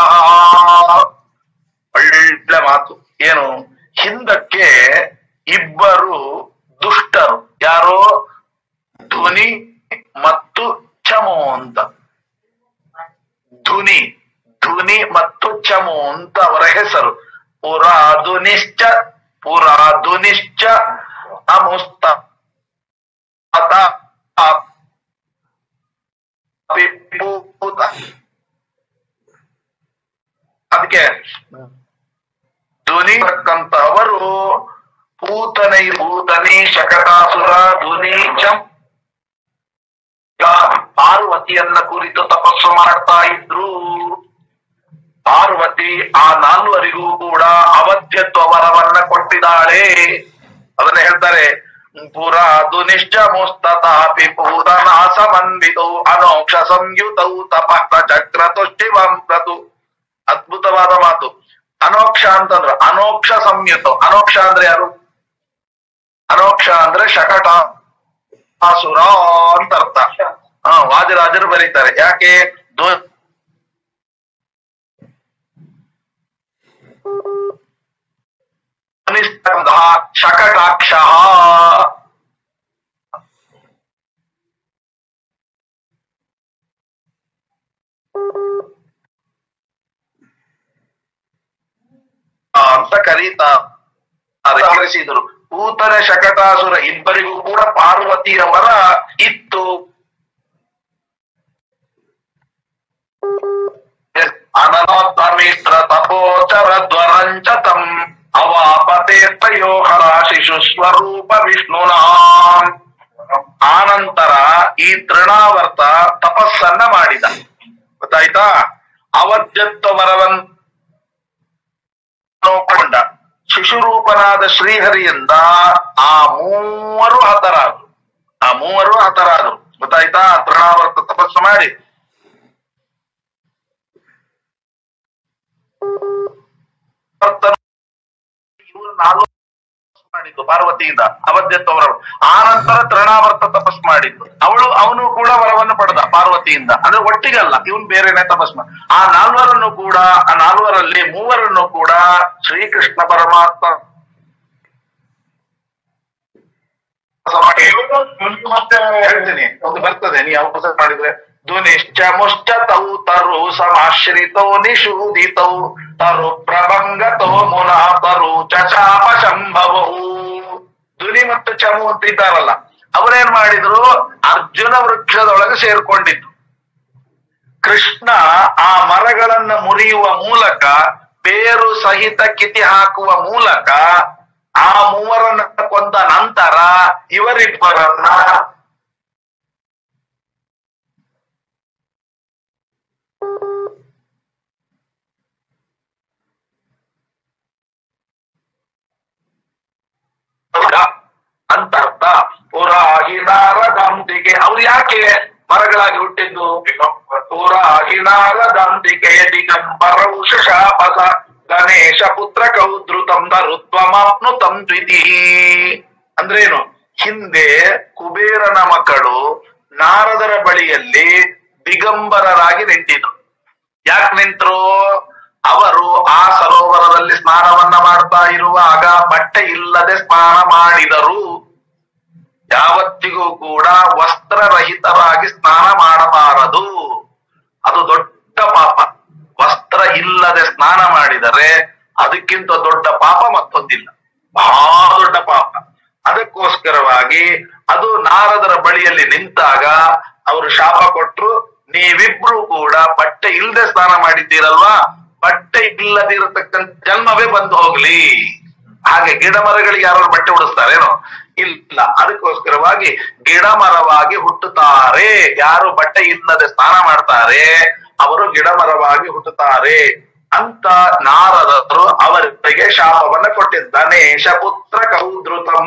ಒಳ್ಳೆ ಮಾತು ಏನು ಹಿಂದಕ್ಕೆ ಇಬ್ಬರು ದುಷ್ಟರು ಯಾರು ಧ್ವನಿ ಮತ್ತು ಚಮು ಅಂತ ಧುನಿ ಧುನಿ ಮತ್ತು ಚಮು ಅಂತ ಅವರ ಹೆಸರು ಪುರಾಧುನಿಶ್ಚ ಪುರಾಧುನಿಶ್ಚ ಅಮುಸ್ತ ಅತ ಪಿಪೂತ ಅದಕ್ಕೆ ಧ್ವನಿ ತಕ್ಕಂತವರು ಪೂತನೆ ಪೂತನಿ ಶಕಟಾಸುರ ಧ್ವನಿ ಚಂ ಪಾರ್ವತಿಯನ್ನ ಕುರಿತು ತಪಸ್ಸು ಮಾಡ್ತಾ ಇದ್ರು ಪಾರ್ವತಿ ಆ ನಾಲ್ವರಿಗೂ ಕೂಡ ಅವಧ್ಯತ್ವ ವರವನ್ನ ಕೊಟ್ಟಿದ್ದಾಳೆ ಅದನ್ನ ಹೇಳ್ತಾರೆ ಪುರಾದು ನಿಶ್ಚಮುಸ್ತತಾಪಿ ಪೂತನಾ ಸಮನ್ವಿತೌ ಅನೋಕ್ಷ ಸಂಯುತೌ ತಪಃ ಚಕ್ರ ತುಷ್ಟಿವಂತತು ಅದ್ಭುತವಾದ ಮಾತು ಅನೋಕ್ಷ ಅಂತಂದ್ರು ಅನೋಕ್ಷ ಸಂಯುತ ಅನೋಕ್ಷ ಅಂದ್ರೆ ಯಾರು ಅನೋಕ್ಷ ಅಂದ್ರೆ ಶಕಟ ಅಸುರ ಅಂತ ಅರ್ಥ ಹಾ ವಾದಿರಾಜರು ಬರೀತಾರೆ ಯಾಕೆ ಧ್ವ- ಧ್ವನಿಸ್ತಂತಹ ಶಕಟಾಕ್ಷ ಅಂತ ಕರೀತಾ ಕರೆಸಿದರು ಪೂತನ ಶಕಟಾಸುರ ಇಬ್ಬರಿಗೂ ಕೂಡ ಪಾರ್ವತಿಯವರ ಇತ್ತು ಅನನೋತ್ತಮಿತ್ರ ತಪೋಚರ ದ್ವರಂಚತಂ ಅವಾಪತೆ ತಯೋಹರ ಶಿಶು ಸ್ವರೂಪ ವಿಷ್ಣುನಾ ಆನಂತರ ಈ ತೃಣಾವರ್ತ ತಪಸ್ಸನ್ನ ಮಾಡಿದ ಗೊತ್ತಾಯ್ತಾ ಅವಧ್ಯತ್ವ ವರವನ್ನು ಕೊಂಡ ಶಿಶುರೂಪನಾದ ಶ್ರೀಹರಿಯಿಂದ ಆ ಮೂವರು ಹತರಾದ್ರು ಆ ಮೂವರು ಹತರಾದ್ರು ಗೊತ್ತಾಯ್ತಾ ತೃಣಾವರ್ತ ತಪಸ್ಸು ಮಾಡಿ ಭರ್ತನು ಇವರು ನಾಲ್ಕು ತಪಸ್ಸು ಮಾಡಿದ್ದು ಪಾರ್ವತಿಯಿಂದ ಅವಧ್ಯತ್ವವರು ಆ ನಂತರ ತೃಣಾವರ್ತ ತಪಸ್ ಮಾಡಿದ್ದು ಅವಳು ಅವನು ಕೂಡ ವರವನ್ನು ಪಡೆದ ಪಾರ್ವತಿಯಿಂದ ಅಂದ್ರೆ ಒಟ್ಟಿಗಲ್ಲ ಇವನ್ ಬೇರೆನೆ ತಪಸ್ ಮಾಡ ಆ ನಾಲ್ವರನ್ನು ಕೂಡ ಆ ನಾಲ್ವರಲ್ಲಿ ಮೂವರನ್ನು ಕೂಡ ಶ್ರೀಕೃಷ್ಣ ಪರಮಾತ್ಮ ಮತ್ತೆ ಹೇಳ್ತೀನಿ ಒಂದು ಬರ್ತದೆ ನೀ ಅವಕಾಶ ಮಾಡಿದ್ರೆ ಧ್ವನಿಶ್ಚ ಮುಶ್ಚ ತೌ ತರು ಸಮಾಶ್ರಿತೌ ನಿಷೂದಿತೌ ತರು ಪ್ರಭಂಗತೋ ಮುನಃ ತರು ಚಚಾಪ ಶಂಭವೌ ಧ್ವನಿ ಮತ್ತು ಚಮು ಅಂತ ಇದ್ದಾರಲ್ಲ ಅವರೇನ್ ಮಾಡಿದ್ರು ಅರ್ಜುನ ವೃಕ್ಷದೊಳಗೆ ಸೇರ್ಕೊಂಡಿದ್ದು ಕೃಷ್ಣ ಆ ಮರಗಳನ್ನ ಮುರಿಯುವ ಮೂಲಕ ಬೇರು ಸಹಿತ ಕಿತಿ ಹಾಕುವ ಮೂಲಕ ಆ ಮೂವರನ್ನ ಕೊಂದ ನಂತರ ಇವರಿಬ್ಬರನ್ನ ಅಂತ ಅರ್ಥ ಪುರಾಹಿ ನಾರದಾಂತಿಗೆ ಅವ್ರು ಯಾಕೆ ಮರಗಳಾಗಿ ಹುಟ್ಟಿದ್ದು ಪುರಾಹಿ ನಾರದಾಂತಿಕೆಯ ದಿಗಂಬರೌ ಶಶಾಪಸ ಗಣೇಶ ಪುತ್ರ ಕೌದ್ರುತಂ ಧರುತ್ವಮಾಪ್ನುತಂ ದ್ವಿತಿ ಅಂದ್ರೇನು ಹಿಂದೆ ಕುಬೇರನ ಮಕ್ಕಳು ನಾರದರ ಬಳಿಯಲ್ಲಿ ದಿಗಂಬರರಾಗಿ ನಿಂತಿದ್ರು ಯಾಕೆ ನಿಂತ್ರು ಅವರು ಆ ಸರೋವರದಲ್ಲಿ ಸ್ನಾನವನ್ನ ಮಾಡ್ತಾ ಇರುವಾಗ ಬಟ್ಟೆ ಇಲ್ಲದೆ ಸ್ನಾನ ಮಾಡಿದರು ಯಾವತ್ತಿಗೂ ಕೂಡ ವಸ್ತ್ರರಹಿತರಾಗಿ ಸ್ನಾನ ಮಾಡಬಾರದು ಅದು ದೊಡ್ಡ ಪಾಪ ವಸ್ತ್ರ ಇಲ್ಲದೆ ಸ್ನಾನ ಮಾಡಿದರೆ ಅದಕ್ಕಿಂತ ದೊಡ್ಡ ಪಾಪ ಮತ್ತೊಂದಿಲ್ಲ ಬಹಳ ದೊಡ್ಡ ಪಾಪ ಅದಕ್ಕೋಸ್ಕರವಾಗಿ ಅದು ನಾರದರ ಬಳಿಯಲ್ಲಿ ನಿಂತಾಗ ಅವರು ಶಾಪ ಕೊಟ್ರು ನೀವಿಬ್ರು ಕೂಡ ಬಟ್ಟೆ ಇಲ್ಲದೆ ಸ್ನಾನ ಮಾಡಿದ್ದೀರಲ್ವಾ ಬಟ್ಟೆ ಇಲ್ಲದಿರತಕ್ಕಂತ ಜನ್ಮವೇ ಬಂದು ಹೋಗ್ಲಿ ಹಾಗೆ ಗಿಡ ಮರಗಳಿಗೆ ಯಾರು ಬಟ್ಟೆ ಉಡಿಸ್ತಾರೇನೋ ಇಲ್ಲ ಅದಕ್ಕೋಸ್ಕರವಾಗಿ ಗಿಡ ಮರವಾಗಿ ಹುಟ್ಟುತ್ತಾರೆ ಯಾರು ಬಟ್ಟೆ ಇಲ್ಲದೆ ಸ್ನಾನ ಮಾಡ್ತಾರೆ ಅವರು ಗಿಡ ಮರವಾಗಿ ಹುಟ್ಟುತ್ತಾರೆ ಅಂತ ನಾರದರು ಅವರಿಗೆ ಶಾಪವನ್ನ ಕೊಟ್ಟಿದ್ದಾನೆ ಶಪುತ್ರ ಕೌದ್ರುತಂ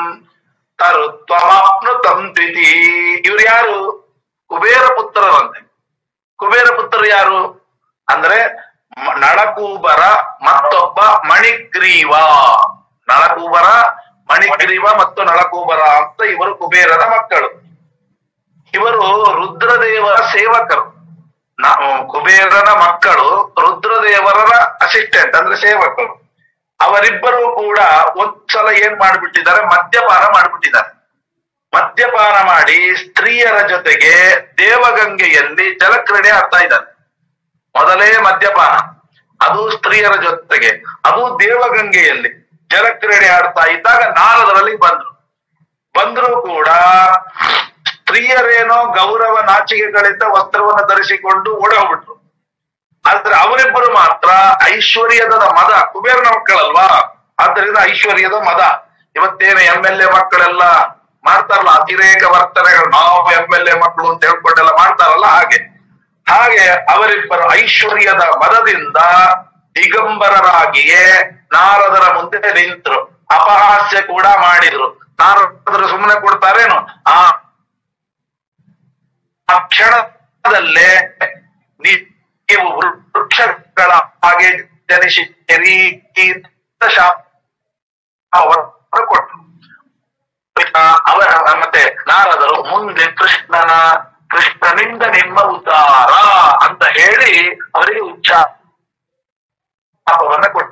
ತರುತ್ವಮಾಪ್ನುತಂ ದ್ವಿತಿ ಇವ್ರು ಯಾರು ಕುಬೇರ ಪುತ್ರರಂತೆ ಕುಬೇರ ಪುತ್ರರು ಯಾರು ಅಂದ್ರೆ ಮ- ನಳಕೂಬರ ಮತ್ತೊಬ್ಬ ಮಣಿಗ್ರೀವ ನಳಕೂಬರ ಮಣಿಗ್ರೀವ ಮತ್ತು ನಳಕೂಬರ ಅಂತ ಇವರು ಕುಬೇರನ ಮಕ್ಕಳು ಇವರು ರುದ್ರದೇವರ ಸೇವಕರು ನಾವು ಕುಬೇರನ ಮಕ್ಕಳು ರುದ್ರದೇವರ ಅಸಿಸ್ಟೆಂಟ್ ಅಂದ್ರೆ ಸೇವಕರು ಅವರಿಬ್ಬರು ಕೂಡ ಒಂದ್ಸಲ ಏನ್ ಮಾಡ್ಬಿಟ್ಟಿದ್ದಾರೆ ಮದ್ಯಪಾನ ಮಾಡ್ಬಿಟ್ಟಿದ್ದಾರೆ ಮದ್ಯಪಾನ ಮಾಡಿ ಸ್ತ್ರೀಯರ ಜೊತೆಗೆ ದೇವಗಂಗೆಯಲ್ಲಿ ಜಲಕ್ರೀಡೆ ಆಡ್ತಾ ಇದ್ದಾರೆ ಮೊದಲೇ ಮದ್ಯಪಾನ ಅದು ಸ್ತ್ರೀಯರ ಜೊತೆಗೆ ಅದು ದೇವಗಂಗೆಯಲ್ಲಿ ಜಲಕ್ರೀಡೆ ಆಡ್ತಾ ಇದ್ದಾಗ ನಾರದರಲ್ಲಿ ಬಂದ್ರು ಬಂದರೂ ಕೂಡ ಸ್ತ್ರೀಯರೇನೋ ಗೌರವ ನಾಚಿಕೆಗಳಿಂದ ವಸ್ತ್ರವನ್ನು ಧರಿಸಿಕೊಂಡು ಓಡಿ ಹೋಗ್ಬಿಟ್ರು ಆದ್ರೆ ಅವರಿಬ್ಬರು ಮಾತ್ರ ಐಶ್ವರ್ಯದ ಮದ ಕುಬೇರನ ಮಕ್ಕಳಲ್ವಾ ಆದ್ದರಿಂದ ಐಶ್ವರ್ಯದ ಮದ ಇವತ್ತೇನು ಎಂ ಎಲ್ ಎ ಮಕ್ಕಳೆಲ್ಲ ಮಾಡ್ತಾರಲ್ಲ ಅತಿರೇಕ ವರ್ತನೆಗಳು ನಾವು ಎಂ ಎಲ್ ಎ ಮಕ್ಕಳು ಅಂತ ಹೇಳ್ಕೊಂಡೆಲ್ಲ ಮಾಡ್ತಾರಲ್ಲ ಹಾಗೆ ಹಾಗೆ ಅವರಿಬ್ಬರು ಐಶ್ವರ್ಯದ ಮದದಿಂದ ದಿಗಂಬರರಾಗಿಯೇ ನಾರದರ ಮುಂದೆ ನಿಂತರು ಅಪಹಾಸ್ಯ ಕೂಡ ಮಾಡಿದ್ರು ನಾರದರು ಸುಮ್ಮನೆ ಕೊಡ್ತಾರೇನು ಆ ಆ ಕ್ಷಣದಲ್ಲೇ ನೀವು ವೃಕ್ಷಗಳ ಹಾಗೆ ಜನಿಸಿರಿ ಶಾಪವನ್ನು ಕೊಟ್ಟರು ಆ, ಅವರ ಮತ್ತೆ ನಾರದರು ಮುಂದೆ ಕೃಷ್ಣನ ಕೃಷ್ಣನಿಂದ ನಿಮ್ಮ ಉದ್ಧಾರ ಅಂತ ಹೇಳಿ ಅವರಿಗೆ ಉಚ್ಚಾಪವನ್ನ ಕೊಟ್ಟರು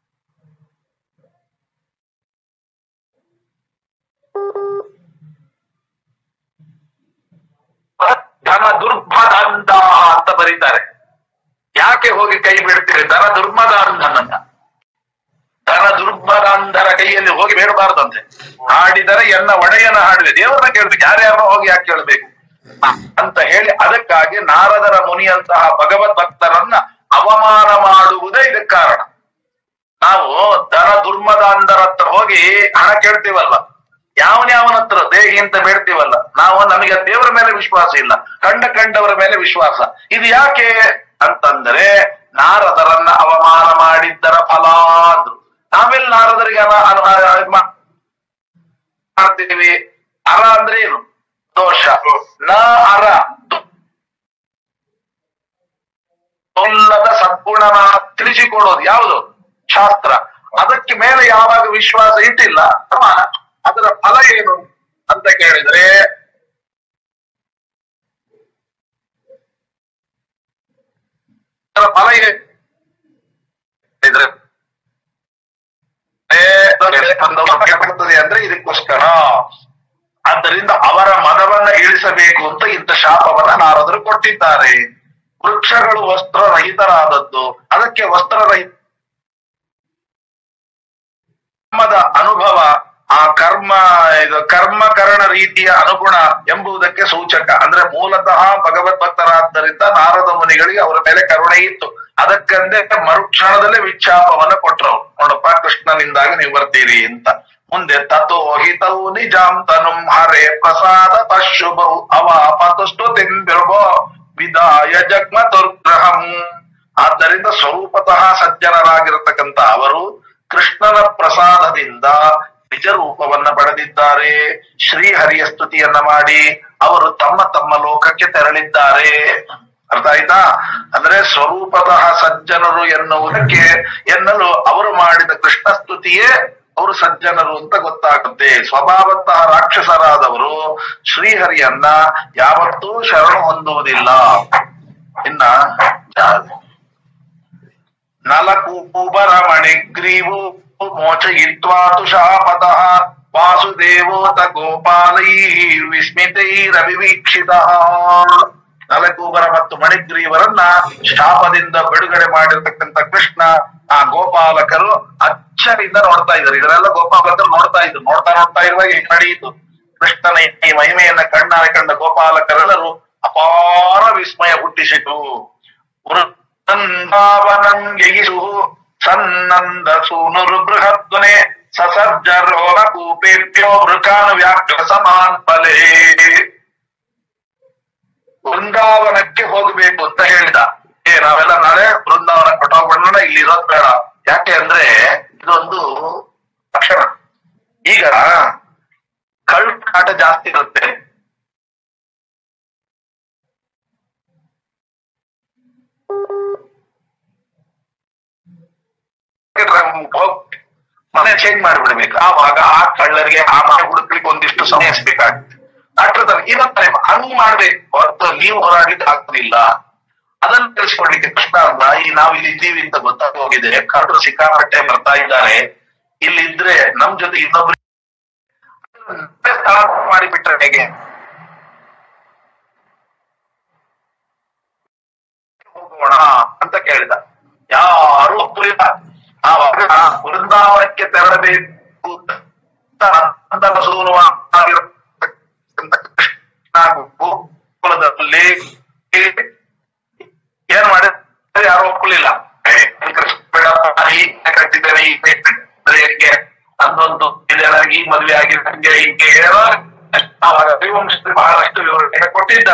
ಧನ ದುರ್ಭದಂತ ಅಂತ ಬರೀತಾರೆ ಯಾಕೆ ಹೋಗಿ ಕೈ ಬಿಡ್ತೀರಿ ಧನ ದುರ್ಮದಾಂಧನನ್ನ ಧನ ದುರ್ಮದಾಂಧರ ಕೈಯಲ್ಲಿ ಹೋಗಿ ಬೇಡಬಾರದಂತೆ ಹಾಡಿದರೆ ಎನ್ನ ಒಡೆಯನ ಹಾಡಿದೆ ದೇವರನ್ನ ಕೇಳ್ಬೇಕು ಯಾರ್ಯಾರೋ ಹೋಗಿ ಯಾಕೆ ಕೇಳಬೇಕು ಅಂತ ಹೇಳಿ ಅದಕ್ಕಾಗಿ ನಾರದರ ಮುನಿಯಂತಹ ಭಗವದ್ ಭಕ್ತರನ್ನ ಅವಮಾನ ಮಾಡುವುದೇ ಇದಕ್ಕೆ ಕಾರಣ ನಾವು ದನ ದುರ್ಮದಾಂಧರ ಹತ್ರ ಹೋಗಿ ಹಣ ಕೇಳ್ತೀವಲ್ಲ ಯಾವನ್ಯಾವನ ಹತ್ರ ದೇಹಿ ಅಂತ ಬೇಡ್ತೀವಲ್ಲ ನಾವು ನಮಗೆ ದೇವರ ಮೇಲೆ ವಿಶ್ವಾಸ ಇಲ್ಲ ಕಂಡ ಕಂಡವರ ಮೇಲೆ ವಿಶ್ವಾಸ ಇದು ಯಾಕೆ ಅಂತಂದ್ರೆ ನಾರದರನ್ನ ಅವಮಾನ ಮಾಡಿದ್ದರ ಫಲ ಅಂದ್ರು ನಾವೆಲ್ಲ ನಾರದರಿಗೆ ಅನ- ಅನ- ಅನ- ಮಾ- ಮಾಡ್ತೀವಿ ಅರ ಅಂದ್ರೆ ಏನು ದೋಷ ನ ಅರ ಇಲ್ಲದ ಸದ್ಗುಣನ ತಿಳಿಸಿಕೊಡೋದು ಯಾವುದು ಶಾಸ್ತ್ರ ಅದಕ್ಕೆ ಮೇಲೆ ಯಾವಾಗ ವಿಶ್ವಾಸ ಇಟ್ಟಿಲ್ಲ ಸಮಾನ ಅದರ ಫಲ ಏನು ಅಂತ ಕೇಳಿದ್ರೆ ಅದರ ಫಲ ಏನು ಇದ್ರೆ ಬರ್ತದೆ ಅಂದ್ರೆ ಇದಕ್ಕೋಸ್ಕರ ಆದ್ದರಿಂದ ಅವರ ಮದವನ್ನ ಇಳಿಸಬೇಕು ಅಂತ ಇಂಥ ಶಾಪವನ್ನ ನಾರದರು ಕೊಟ್ಟಿದ್ದಾರೆ ವೃಕ್ಷಗಳು ವಸ್ತ್ರರಹಿತರಾದದ್ದು ಅದಕ್ಕೆ ವಸ್ತ್ರರಹಿತ ಕರ್ಮದ ಅನುಭವ ಆ ಕರ್ಮ ಇದು ಕರ್ಮಕರಣ ರೀತಿಯ ಅನುಗುಣ ಎಂಬುದಕ್ಕೆ ಸೂಚಕ ಅಂದ್ರೆ ಮೂಲತಃ ಭಗವದ್ ಭಕ್ತರಾದ್ದರಿಂದ ನಾರದ ಮುನಿಗಳಿಗೆ ಅವರ ಮೇಲೆ ಕರುಣೆ ಇತ್ತು ಅದಕ್ಕಂದೇ ಮರುಕ್ಷಣದಲ್ಲೇ ವಿಚ್ಛಾಪವನ್ನ ಕೊಟ್ರು ನೋಡಪ್ಪ ಕೃಷ್ಣನಿಂದಾಗಿ ನೀವು ಬರ್ತೀರಿ ಅಂತ ಮುಂದೆ ತಥೋ ಹಿತವು ನಿಜಾಂ ತನುಂ ಹರೆ ಪ್ರಸಾದ ತಶುಭವು ಅವ ಪತುಷ್ಟು ತಿಂಬಿರ್ಬೋ ವಿದಾಯ ಜಗ್ಮ ದುರ್ಗ್ರಹಂ ಆದ್ದರಿಂದ ಸ್ವರೂಪತಃ ಸಜ್ಜನರಾಗಿರತಕ್ಕಂತ ಅವರು ಕೃಷ್ಣನ ಪ್ರಸಾದದಿಂದ ನಿಜ ರೂಪವನ್ನ ಪಡೆದಿದ್ದಾರೆ ಶ್ರೀಹರಿಯ ಸ್ತುತಿಯನ್ನ ಮಾಡಿ ಅವರು ತಮ್ಮ ತಮ್ಮ ಲೋಕಕ್ಕೆ ತೆರಳಿದ್ದಾರೆ ಅರ್ಥ ಆಯ್ತಾ ಅಂದ್ರೆ ಸ್ವರೂಪತಃ ಸಜ್ಜನರು ಎನ್ನುವುದಕ್ಕೆ ಎನ್ನಲು ಅವರು ಮಾಡಿದ ಕೃಷ್ಣ ಸ್ತುತಿಯೇ ಅವರು ಸಜ್ಜನರು ಅಂತ ಗೊತ್ತಾಗುತ್ತೆ ಸ್ವಭಾವತಃ ರಾಕ್ಷಸರಾದವರು ಶ್ರೀಹರಿಯನ್ನ ಯಾವತ್ತೂ ಶರಣು ಹೊಂದುವುದಿಲ್ಲ ಇನ್ನ ಜಾ- ನಲಕೂಬರ ಮಣಿಗ್ರೀವು ಮೋಚಯಿತ್ವಾ ತುಷಾಪತಃ ವಾಸುದೇವೋತ ಗೋಪಾಲೈ ವಿಸ್ಮಿತೈರವಿವೀಕ್ಷಿತ ನಲಕೂಬರ ಮತ್ತು ಮಣಿಗ್ರೀವರನ್ನ ಶಾಪದಿಂದ ಬಿಡುಗಡೆ ಮಾಡಿರ್ತಕ್ಕಂಥ ಕೃಷ್ಣ ಆ ಗೋಪಾಲಕರು ಅಚ್ಚರಿಂದ ನೋಡ್ತಾ ಇದ್ದಾರೆ ಇದನ್ನೆಲ್ಲ ಗೋಪಾಲಕರು ನೋಡ್ತಾ ಇದ್ರು ನೋಡ್ತಾ ನೋಡ್ತಾ ಇರುವಾಗ ಈ ನಡೆಯಿತು ಕೃಷ್ಣನ ಈ ಮಹಿಮೆಯನ್ನ ಕಣ್ಣಾರೆ ಕಂಡ ಗೋಪಾಲಕರೆಲ್ಲರೂ ಅಪಾರ ವಿಸ್ಮಯ ಹುಟ್ಟಿಸಿತು ವೃಂದಾವನಂಗಿಸು ಸನ್ನಂದ ಸೂನುರು ಬೃಹದ್ವನೆ ಸಸರ್ಜರೋಗ ಕೂಪೇಭ್ಯೋ ವೃಕಾನು ವ್ಯಾಘ್ರ ಸಮಾನ್ ಫಲೇ ವೃಂದಾವನಕ್ಕೆ ಹೋಗ್ಬೇಕು ಅಂತ ಹೇಳಿದ ಏ ನಾವೆಲ್ಲ ನಾಳೆ ವೃಂದಾವನ ಕೊಟ್ಟೋಗ್ಬಿಡೋಣ ಇಲ್ಲಿ ಇರೋದ್ ಬೇಡ ಯಾಕೆ ಅಂದ್ರೆ ಇದೊಂದು ಲಕ್ಷಣ ಈಗ ಕಳ್ ಕಾಟ ಜಾಸ್ತಿ ಇರುತ್ತೆ ಹೋಗ್- ಮನೆ ಚೇಂಜ್ ಮಾಡಿಬಿಡ್ಬೇಕು ಆವಾಗ ಆ ಕಳ್ಳರಿಗೆ ಆ ಮನೆ ಹುಡುಕ್ಲಿಕ್ಕೆ ಒಂದಿಷ್ಟು ಸಮಯ ಬೇಕಾಗುತ್ತೆ ಡಾಕ್ಟರ್ ಇನ್ನೊಂದು ಹಂಗ್ ಮಾಡ್ಬೇಕು ಹೊರತು ನೀವು ಹೋರಾಡ್ಲಿಕ್ಕೆ ಆಗ್ತಿಲ್ಲ ಅದನ್ನ ತಿಳಿಸ್ಕೊಡ್ಲಿಕ್ಕೆ ಕೃಷ್ಣ ಅಲ್ಲ ಈ ನಾವು ಇಲ್ಲಿ ಇದ್ದೀವಿ ಅಂತ ಗೊತ್ತಾಗಿ ಹೋಗಿದೆ ಕಳ್ಳರು ಸಿಕ್ಕಾಪಟ್ಟೆ ಬರ್ತಾ ಇದ್ದಾರೆ ಇಲ್ಲಿ ಇದ್ರೆ ನಮ್ ಜೊತೆ ಇನ್ನೊಬ್ರು ಸ್ಥಳ ಮಾಡಿಬಿಟ್ರೆ ಹೇಗೆ ಹೋಗೋಣ ಅಂತ ಕೇಳಿದ ಯಾರು ಒಪ್ಪಲಿಲ್ಲ ಆವಾಗ ವೃಂದಾವನಕ್ಕೆ ತೆರಳಬೇಕು ಅಂತ ಗೋಕುಲದಲ್ಲಿ ಏನ್ ಮಾಡಿದ್ರೆ ಯಾರು ಒಪ್ಪಲಿಲ್ಲ ಬೇಡಪ್ಪ ಹೀಗೆ ಕಟ್ಟಿದ್ದೇನೆ ಈ ಹೆಂಗೆ ಅಂದೊಂದು ಇದರಾಗಿ ಮದುವೆ ಆಗಿರಂಗೆ ಹಿಂಗೆ ಹೇಳೋ ಆವಾಗ ಹರಿವಂಶದಲ್ಲಿ ಬಹಳಷ್ಟು ವಿವರಣೆ ಕೊಟ್ಟಿದ್ದ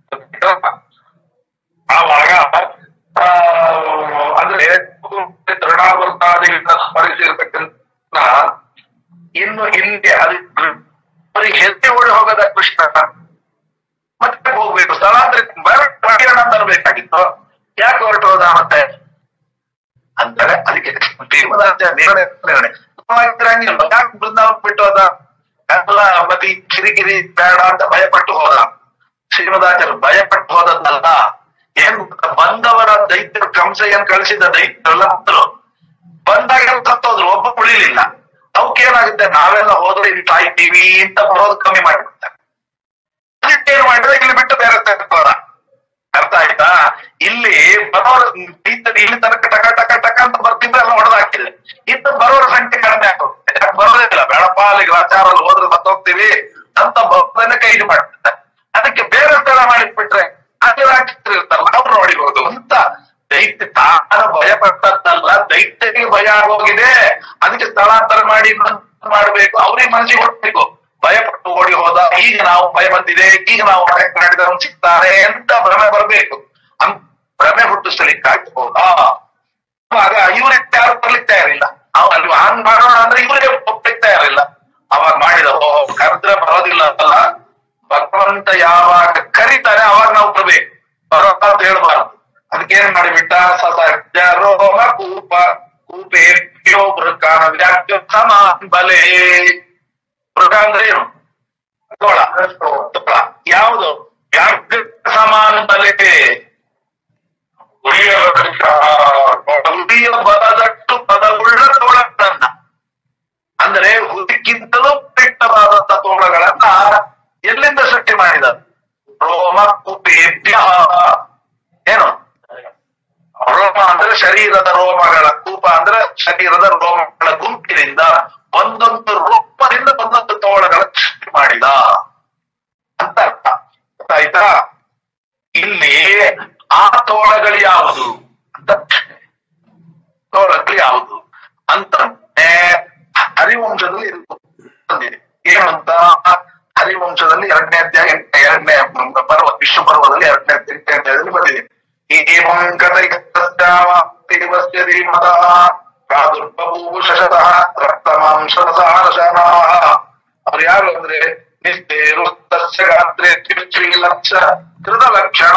ಆವಾಗ ಆ, ಅಂದ್ರೆ ದೃಢಾವರ್ತಾದಿಗಳಿಂದ ಸ್ಮರಿಸಿರ್ತಕ್ಕಂಥ ಇನ್ನು ಹಿಂದೆ ಅದು ಅವರಿಗೆ ಹೆಜ್ಜೆ ಓಡಿ ಹೋಗದ ಕೃಷ್ಣ ಮತ್ತೆ ಹೋಗ್ಬೇಕು ಸ್ಥಳಾಂತರಕ್ಕೆ ಬರೋಣ ಅಂತ ಅನ್ಬೇಕಾಗಿತ್ತು ಯಾಕೆ ಹೊರಟು ಹೋದ ಮತ್ತೆ ಅಂತಾರೆ ಅದಕ್ಕೆ ಶ್ರೀಮದಾಚಾರ್ಯ ನಿರ್ಣಯ ನಿರ್ಣಯ ನಾವಾಗಿದ್ರೆ ಹಂಗಿಲ್ಲ ಯಾಕೆ ಬೃಂದಾವನ ಬಿಟ್ಟು ಹೋದ ಎಲ್ಲ ಮತ್ತೆ ಈ ಕಿರಿಕಿರಿ ಬೇಡ ಅಂತ ಭಯಪಟ್ಟು ಹೋದ ಶ್ರೀಮದಾಚಾರ್ಯ ಭಯಪಟ್ಟು ಹೋದದ್ದಲ್ಲ ಏನ್ ಗೊತ್ತಾ? ಬಂದವರ ದೈತ್ಯರು ಕಂಸ ಏನ್ ಕಳಿಸಿದ ದೈತ್ಯರೆಲ್ಲ ಬಂದ್ರು ಬಂದಾಗ ಸತ್ತೋದ್ರು ಒಬ್ಬ ಉಳಿಲಿಲ್ಲ ಅವಕ್ಕೇನಾಗುತ್ತೆ ನಾವೆಲ್ಲ ಹೋದ್ರೆ ಇಲ್ಲಿ ಸಾಯ್ತೀವಿ ಅಂತ ಬರೋದು ಕಮ್ಮಿ ಮಾಡಿಬಿಡ್ತಾರೆ ಏನ್ ಮಾಡಿದ್ರೆ ಇಲ್ಲಿ ಬಿಟ್ಟು ಬೇರೆ ಹೋದ ಅರ್ಥ ಆಯ್ತಾ ಇಲ್ಲಿ ಬರೋರ ದೈತ್ಯರು ಇಲ್ಲಿ ತನಕ ಟಕ ಟಕ ಟಕ ಅಂತ ಬರ್ತಿದ್ರೆ ಎಲ್ಲ ಹೊಡೆದಾಕಿದೆ ಇನ್ನು ಬರೋರ ಸಂಖ್ಯೆ ಕಡಿಮೆ ಆಗುತ್ತೆ ಯಾಕೆ ಬರೋದೇ ಇಲ್ಲ ಬೇಡಪ್ಪ ಅಲ್ಲಿಗೆ ಆಚಾರ ಹೋದ್ರೆ ಮತ್ತೋಗ್ತೀವಿ ಅಂತ ಬರೋದನ್ನ ಕೈ ಇದು ಮಾಡ್ತಾರೆ ಅದಕ್ಕೆ ಬೇರೆ ಸ್ಥಳ ಮಾಡಿಟ್ಬಿಟ್ರೆ ಅಲ್ಲಿ ರಾಕ್ಷಸರು ಇರ್ತಾರಲ್ಲ ಅವ್ರು ನೋಡಿಬಹುದು ಅಂತ ದೈತ್ಯ ತಾನ ಭಯ ಪಟ್ಟದ್ದಲ್ಲ ದೈತ್ಯರಿಗೆ ಭಯ ಆಗೋಗಿದೆ ಅದಕ್ಕೆ ಸ್ಥಳಾಂತರ ಮಾಡಿ ಇನ್ನೊಂದು ಮಾಡ್ಬೇಕು ಅವ್ರಿಗೆ ಮನಸ್ಸಿಗೆ ಹೊಡ್ಬೇಕು ಭಯ ಪಟ್ಟು ಓಡಿ ಹೋದ ಈಗ ನಾವು ಭಯ ಬಂದಿದೆ ಈಗ ನಾವು ಅಟ್ಯಾಕ್ ಮಾಡಿದ ಸಿಗ್ತಾರೆ ಅಂತ ಭ್ರಮೆ ಬರಬೇಕು ಅಂತ ಭ್ರಮೆ ಹುಟ್ಟಿಸ್ಲಿಕ್ಕಾಗಿ ಹೋದ ಆಗ ಇವ್ರಿಗೆ ಯಾರು ಬರ್ಲಿಕ್ಕೆ ತಯಾರಿಲ್ಲ ಅವ್ ಅಲ್ಲಿ ಹಂಗ್ ಮಾಡೋಣ ಅಂದ್ರೆ ಇವ್ರಿಗೆ ಒಪ್ಲಿಕ್ಕೆ ತಯಾರಿಲ್ಲ ಅವಾಗ ಮಾಡಿದ ಓ ಕರೆದ್ರೆ ಬರೋದಿಲ್ಲ ಅಲ್ಲ ಭಗವಂತ ಯಾವಾಗ ಕರೀತಾನೆ ಅವಾಗ ನಾವು ಬರ್ಬೇಕು ಬರೋ ಅಂತ ಹೇಳ್ಬಾರ್ದು ಅದಕ್ಕೇನ್ ಮಾಡಿಬಿಟ್ಟ ಸಸರ್ಜ ರೋಮ ಕೂಪ ಕೂಪೇಭ್ಯೋ ಮೃಗಾನ ವ್ಯಾಪ್ಯ ಸಮಾನ್ ಬಲೆ ಮೃಗ ಅಂದ್ರೆ ಏನು ತೋಳ ತೋಳ ಯಾವುದು ವ್ಯಾಪ್ಯ ಸಮಾನ ಬಲೆ ಗುರಿಯ ಹುಲಿಯ ಬಲದಟ್ಟು ಪದವುಳ್ಳ ತೋಳಗಳನ್ನ ಅಂದ್ರೆ ಹುಲಿಕ್ಕಿಂತಲೂ ಪೆಟ್ಟವಾದಂತ ತೋಳಗಳನ್ನ ಎಲ್ಲಿಂದ ಸೃಷ್ಟಿ ಮಾಡಿದ ರೋಮ ಕುಪೇಭ್ಯ ಏನು ರೋಮ ಅಂದ್ರೆ ಶರೀರದ ರೋಮಗಳ ಕೂಪ ಅಂದ್ರೆ ಶರೀರದ ರೋಮಗಳ ಗುಂಪಿನಿಂದ ಒಂದೊಂದು ರೂಪದಿಂದ ಒಂದೊಂದು ತೋಳಗಳ ಸೃಷ್ಟಿ ಮಾಡಿದ ಅಂತ ಅರ್ಥ ಆಯ್ತಾ ಇಲ್ಲಿ ಆ ತೋಳಗಳು ಯಾವುದು ಅಂತ ಪ್ರಶ್ನೆ. ತೋಳಗಳು ಯಾವುದು ಅಂತ ಏ, ಹರಿವಂಶದಲ್ಲಿ ಇದು ಬಂದಿದೆ ಏನಂತ ಹರಿವಂಶದಲ್ಲಿ ಎರಡನೇ ಅಧ್ಯಾಯ ಎಂಟನೇ- ಎರಡನೇ ಪರ್ವ ವಿಶ್ವ ಪರ್ವದಲ್ಲಿ ಎರಡನೇ ಅಧ್ಯಾಯ ಎಂಟನೇ ಅಧ್ಯಾಯದಲ್ಲಿ ಬಂದಿದೆ ಏವಂ ಕಥೈಕಸ್ಯಾವಸ್ಯ ಧೀಮತಃ ಪ್ರಾದುರ್ಬಭೂಷಶತಃ ರಕ್ತಮಾಂಸರಸಾರಶನಃ ಅವ್ರು ಯಾರು ಅಂದ್ರೆ ನಿಸ್ತೇರು ತಸ್ಯ ಗಾತ್ರೆ ತ್ರಿಲಕ್ಷ ಕೃತಲಕ್ಷಣ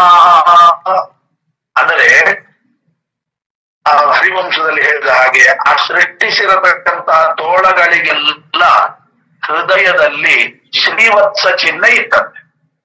ಅಂದರೆ ಆ ಹರಿವಂಶದಲ್ಲಿ ಹೇಳಿದ ಹಾಗೆ ಆ ಸೃಷ್ಟಿಸಿರತಕ್ಕಂತ ತೋಳಗಳಿಗೆಲ್ಲ ಹೃದಯದಲ್ಲಿ ಶ್ರೀವತ್ಸ ಚಿಹ್ನೆ ಇತ್ತಂತೆ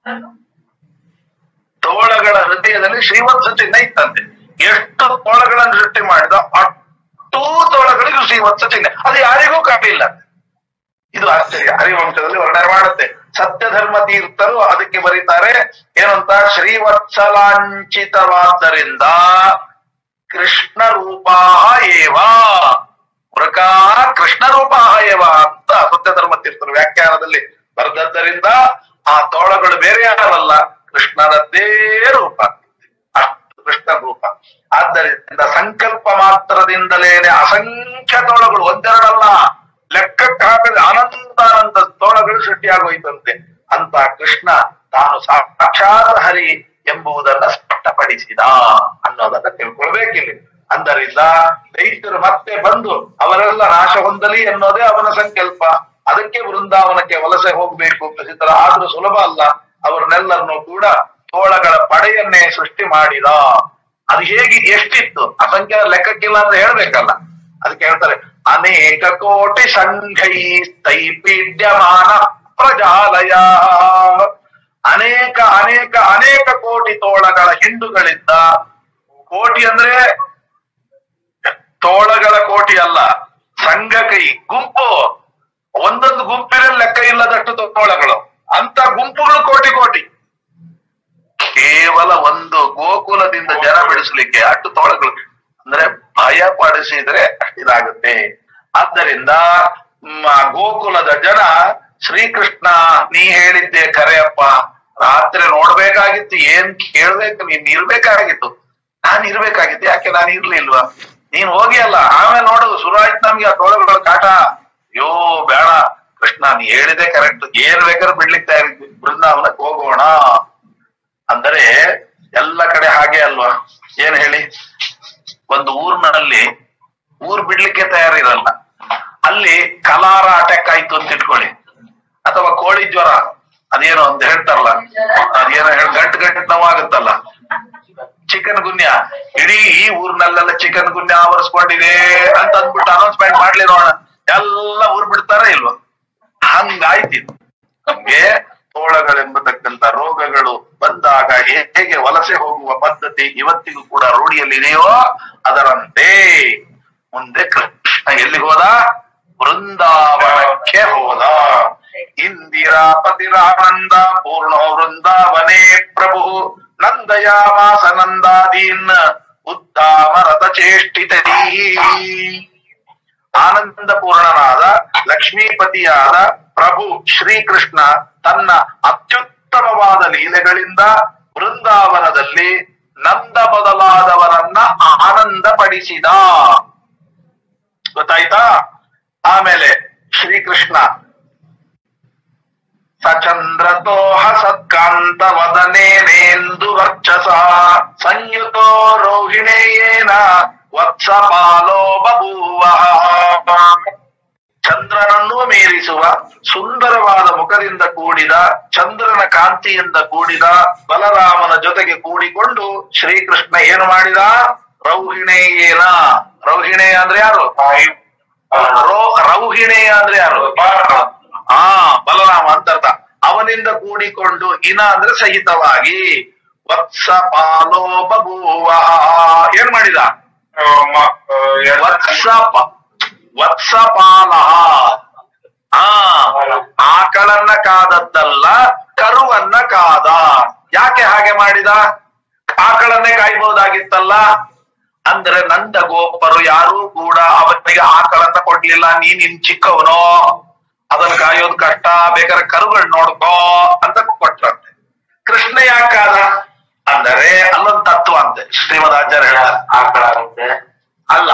ತೋಳಗಳ ಹೃದಯದಲ್ಲಿ ಶ್ರೀವತ್ಸ ಚಿಹ್ನೆ ಇತ್ತಂತೆ ಎಷ್ಟು ತೋಳಗಳನ್ನು ಸೃಷ್ಟಿ ಮಾಡಿದ ಅಷ್ಟೂ ತೋಳಗಳಿಗೂ ಶ್ರೀವತ್ಸ ಚಿಹ್ನೆ ಅದು ಯಾರಿಗೂ ಕಾಣಿಲ್ಲ ಇದು ಆಶ್ಚರ್ಯ ಹರಿವಂಶದಲ್ಲಿ ವರ್ಣನೆ ಮಾಡುತ್ತೆ ಸತ್ಯ ಧರ್ಮ ತೀರ್ಥರು ಅದಕ್ಕೆ ಬರೀತಾರೆ ಏನಂತ ಶ್ರೀವತ್ಸಲಾಂಚಿತವಾದ್ದರಿಂದ ಕೃಷ್ಣ ರೂಪಾ ಏವ ಮೃಗ ಕೃಷ್ಣ ರೂಪ ಏವ ಅಂತ ಸತ್ಯ ಧರ್ಮ ತೀರ್ಥರು ವ್ಯಾಖ್ಯಾನದಲ್ಲಿ ಬರೆದದ್ದರಿಂದ ಆ ತೋಳಗಳು ಬೇರೆ ಯಾರಲ್ಲ ಕೃಷ್ಣನದ್ದೇ ರೂಪ ಅಷ್ಟು ಕೃಷ್ಣ ರೂಪ ಆದ್ದರಿಂದ ಸಂಕಲ್ಪ ಮಾತ್ರದಿಂದಲೇನೆ ಅಸಂಖ್ಯ ತೋಳಗಳು ಒಂದೆರಡಲ್ಲ ಲೆಕ್ಕಕ್ಕೆ ಹಾಕದೆ ಅನಂತಾನಂತ ತೋಳಗಳು ಸೃಷ್ಟಿಯಾಗೋಯ್ತಂತೆ ಅಂತ ಕೃಷ್ಣ ತಾನು ಸಾಕ್ಷಾತ್ ಹರಿ ಎಂಬುದನ್ನ ಸ್ಪಷ್ಟಪಡಿಸಿದ ಅನ್ನೋದನ್ನ ತಿಳ್ಕೊಳ್ಬೇಕಿಲ್ಲಿ ಆದ್ದರಿಂದ ದೈತ್ಯರು ಮತ್ತೆ ಬಂದು ಅವರೆಲ್ಲ ನಾಶ ಹೊಂದಲಿ ಎನ್ನೋದೇ ಅವನ ಸಂಕಲ್ಪ ಅದಕ್ಕೆ ವೃಂದಾವನಕ್ಕೆ ವಲಸೆ ಹೋಗ್ಬೇಕು ಪ್ರಸಿದ್ಧರ ಆದ್ರೂ ಸುಲಭ ಅಲ್ಲ ಅವರನ್ನೆಲ್ಲರನ್ನು ಕೂಡ ತೋಳಗಳ ಪಡೆಯನ್ನೇ ಸೃಷ್ಟಿ ಮಾಡಿದ ಅದು ಹೇಗೆ ಎಷ್ಟಿತ್ತು ಅಸಂಖ್ಯ ಲೆಕ್ಕಕ್ಕಿಲ್ಲ ಅಂತ ಹೇಳ್ಬೇಕಲ್ಲ ಅದಕ್ಕೆ ಹೇಳ್ತಾರೆ ಅನೇಕ ಕೋಟಿ ಸಂಘೈ ಸ್ಥೈಪೀಡ್ಯಮಾನ ಪ್ರಜಾಲಯ ಅನೇಕ ಅನೇಕ ಅನೇಕ ಕೋಟಿ ತೋಳಗಳ ಹಿಂಡುಗಳಿಂದ ಕೋಟಿ ಅಂದ್ರೆ ತೋಳಗಳ ಕೋಟಿ ಅಲ್ಲ ಸಂಘ ಕೈ ಗುಂಪು ಒಂದೊಂದು ಗುಂಪಿನಲ್ಲಿ ಲೆಕ್ಕ ಇಲ್ಲದಷ್ಟು ತೋಳಗಳು ಅಂತ ಗುಂಪುಗಳು ಕೋಟಿ ಕೋಟಿ ಕೇವಲ ಒಂದು ಗೋಕುಲದಿಂದ ಜನ ಬಿಡಿಸ್ಲಿಕ್ಕೆ ಅಷ್ಟು ತೋಳಗಳು ಅಂದ್ರೆ ಭಯ ಪಡಿಸಿದ್ರೆ ಅಷ್ಟಿದಾಗುತ್ತೆ ಆದ್ದರಿಂದ ಮ- ಗೋಕುಲದ ಜನ ಶ್ರೀಕೃಷ್ಣ ನೀ ಹೇಳಿದ್ದೆ ಕರೆಯಪ್ಪ ರಾತ್ರಿ ನೋಡ್ಬೇಕಾಗಿತ್ತು ಏನ್ ಕೇಳ್ಬೇಕು ನೀನ್ ಇರ್ಬೇಕಾಗಿತ್ತು ನಾನ್ ಇರ್ಬೇಕಾಗಿತ್ತು ಯಾಕೆ ನಾನು ಇರ್ಲಿಲ್ವಾ ನೀನ್ ಹೋಗಿ ಅಲ್ಲ ಆಮೇಲೆ ನೋಡು ಶುರು ಆಯ್ತು ನಮ್ಗೆ ಆ ತೋಳಗಳ ಕಾಟ ಅಯ್ಯೋ ಬೇಡ ಕೃಷ್ಣ ನೀ ಹೇಳಿದೆ ಕರೆಕ್ಟ್ ಏನ್ ಬೇಕಾದ್ರೂ ಬಿಡ್ಲಿಕ್ಕೆ ತಯಾರಿದ್ವಿ ಬೃಂದಾವನಕ್ಕೆ ಹೋಗೋಣ ಅಂದರೆ ಎಲ್ಲ ಕಡೆ ಹಾಗೆ ಅಲ್ವಾ ಏನ್ ಹೇಳಿ ಒಂದು ಊರಿನಲ್ಲಿ ಊರ್ ಬಿಡ್ಲಿಕ್ಕೆ ತಯಾರಿರಲ್ಲ ಅಲ್ಲಿ ಕಲಾರ ಅಟ್ಯಾಕ್ ಆಯ್ತು ಅಂತ ಇಟ್ಕೊಳ್ಳಿ ಅಥವಾ ಕೋಳಿ ಜ್ವರ ಅದೇನೋ ಅಂತ ಹೇಳ್ತಾರಲ್ಲ ಅದೇನೋ ಹೇಳಿ ಗಂಟು ಗಂಟು ನೋವಾಗುತ್ತಲ್ಲ ಚಿಕನ್ ಗುನ್ಯ ಇಡೀ ಈ ಊರ್ನಲ್ಲೆಲ್ಲ ಚಿಕನ್ ಗುನ್ಯ ಆವರಿಸ್ಕೊಂಡಿದೆ ಅಂತ ಅಂದ್ಬಿಟ್ಟು ಅನೌನ್ಸ್ಮೆಂಟ್ ಮಾಡ್ಲಿ ನೋಡೋಣ ಎಲ್ಲ ಊರ್ ಬಿಡ್ತಾರ ಇಲ್ವಾ ಹಂಗಾಯ್ತಿತ್ತು ನಮ್ಗೆ ತೋಳಗಳೆಂಬತಕ್ಕಂತ ರೋಗಗಳು ಬಂದಾಗ ಹೇಗೆ ವಲಸೆ ಹೋಗುವ ಪದ್ಧತಿ ಇವತ್ತಿಗೂ ಕೂಡ ರೂಢಿಯಲ್ಲಿದೆಯೋ ಅದರಂತೆ ಮುಂದೆ ಕೃಷ್ಣ ಎಲ್ಲಿಗೆ ಹೋದ ವೃಂದಾವನಕ್ಕೆ ಹೋದ ಇಂದಿರಾಪತಿರಾನಂದ ಪೂರ್ಣೋ ವೃಂದಾವನೇ ಪ್ರಭು ನಂದಯಾಮಾಸ ನಂದಾದೀನ್ ಉತ್ತಾಮ ರಥ ಚೇಷ್ಟಿತರೀ ಆನಂದ ಪೂರ್ಣನಾದ ಲಕ್ಷ್ಮೀಪತಿಯಾದ ಪ್ರಭು ಶ್ರೀಕೃಷ್ಣ ತನ್ನ ಅತ್ಯುತ್ತಮವಾದ ಲೀಲೆಗಳಿಂದ ವೃಂದಾವನದಲ್ಲಿ ನಂದ ಮೊದಲಾದವರನ್ನ ಆನಂದ ಪಡಿಸಿದ ಗೊತ್ತಾಯ್ತಾ ಆಮೇಲೆ ಶ್ರೀಕೃಷ್ಣ ಸಚಂದ್ರತೋಹ ಸತ್ಕಾಂತ ವದನೇನೇಂದು ವರ್ಚಸ ಸಂಯುತೋ ರೋಹಿಣೇಯೇನ ವತ್ಸಪಾಲೋ ಬಭೂವ ಚಂದ್ರನನ್ನೂ ಮೀರಿಸುವ ಸುಂದರವಾದ ಮುಖದಿಂದ ಕೂಡಿದ ಚಂದ್ರನ ಕಾಂತಿಯಿಂದ ಕೂಡಿದ ಬಲರಾಮನ ಜೊತೆಗೆ ಕೂಡಿಕೊಂಡು ಶ್ರೀಕೃಷ್ಣ ಏನು ಮಾಡಿದ ರೌಹಿಣೇಯೇನ ರೌಹಿಣೇಯ ಅಂದ್ರೆ ಯಾರು ರೋ- ರೌಹಿಣೇಯ ಅಂದ್ರೆ ಯಾರು ಆ ಬಲರಾಮ ಅಂತ ಅರ್ಥ ಅವನಿಂದ ಕೂಡಿಕೊಂಡು ಇನ ಅಂದ್ರೆ ಸಹಿತವಾಗಿ ವತ್ಸ ಪಾಲೋ ಬಭೂವ ಏನ್ ಮಾಡಿದ ವತ್ಸ ಪ- ವತ್ಸಪಾಲ ಆ ಆಕಳನ್ನ ಕಾದದ್ದಲ್ಲ ಕರುವನ್ನ ಕಾದ ಯಾಕೆ ಹಾಗೆ ಮಾಡಿದ ಆಕಳನ್ನೇ ಕಾಯ್ಬಹುದಾಗಿತ್ತಲ್ಲ ಅಂದ್ರೆ ನಂದ ಗೋಪರು ಯಾರೂ ಕೂಡ ಅವನಿಗೆ ಆಕಳನ್ನ ಕೊಡ್ಲಿಲ್ಲ ನೀನ್ ನಿನ್ ಚಿಕ್ಕವನೋ ಅದನ್ನ ಕಾಯೋದು ಕಷ್ಟ ಬೇಕಾದ್ರೆ ಕರುಗಳು ನೋಡ್ಕೋ ಅಂತ ಕೊಟ್ರಂತೆ ಕೃಷ್ಣ ಯಾಕಾದ ಅಂದರೆ ಅಲ್ಲೊಂದು ತತ್ವ ಅಂತೆ ಶ್ರೀಮದ್ ಆಚಾರ್ಯ ಹೇಳ್ತಾರೆ ಆಕಳ ಆಗುತ್ತೆ ಅಲ್ಲ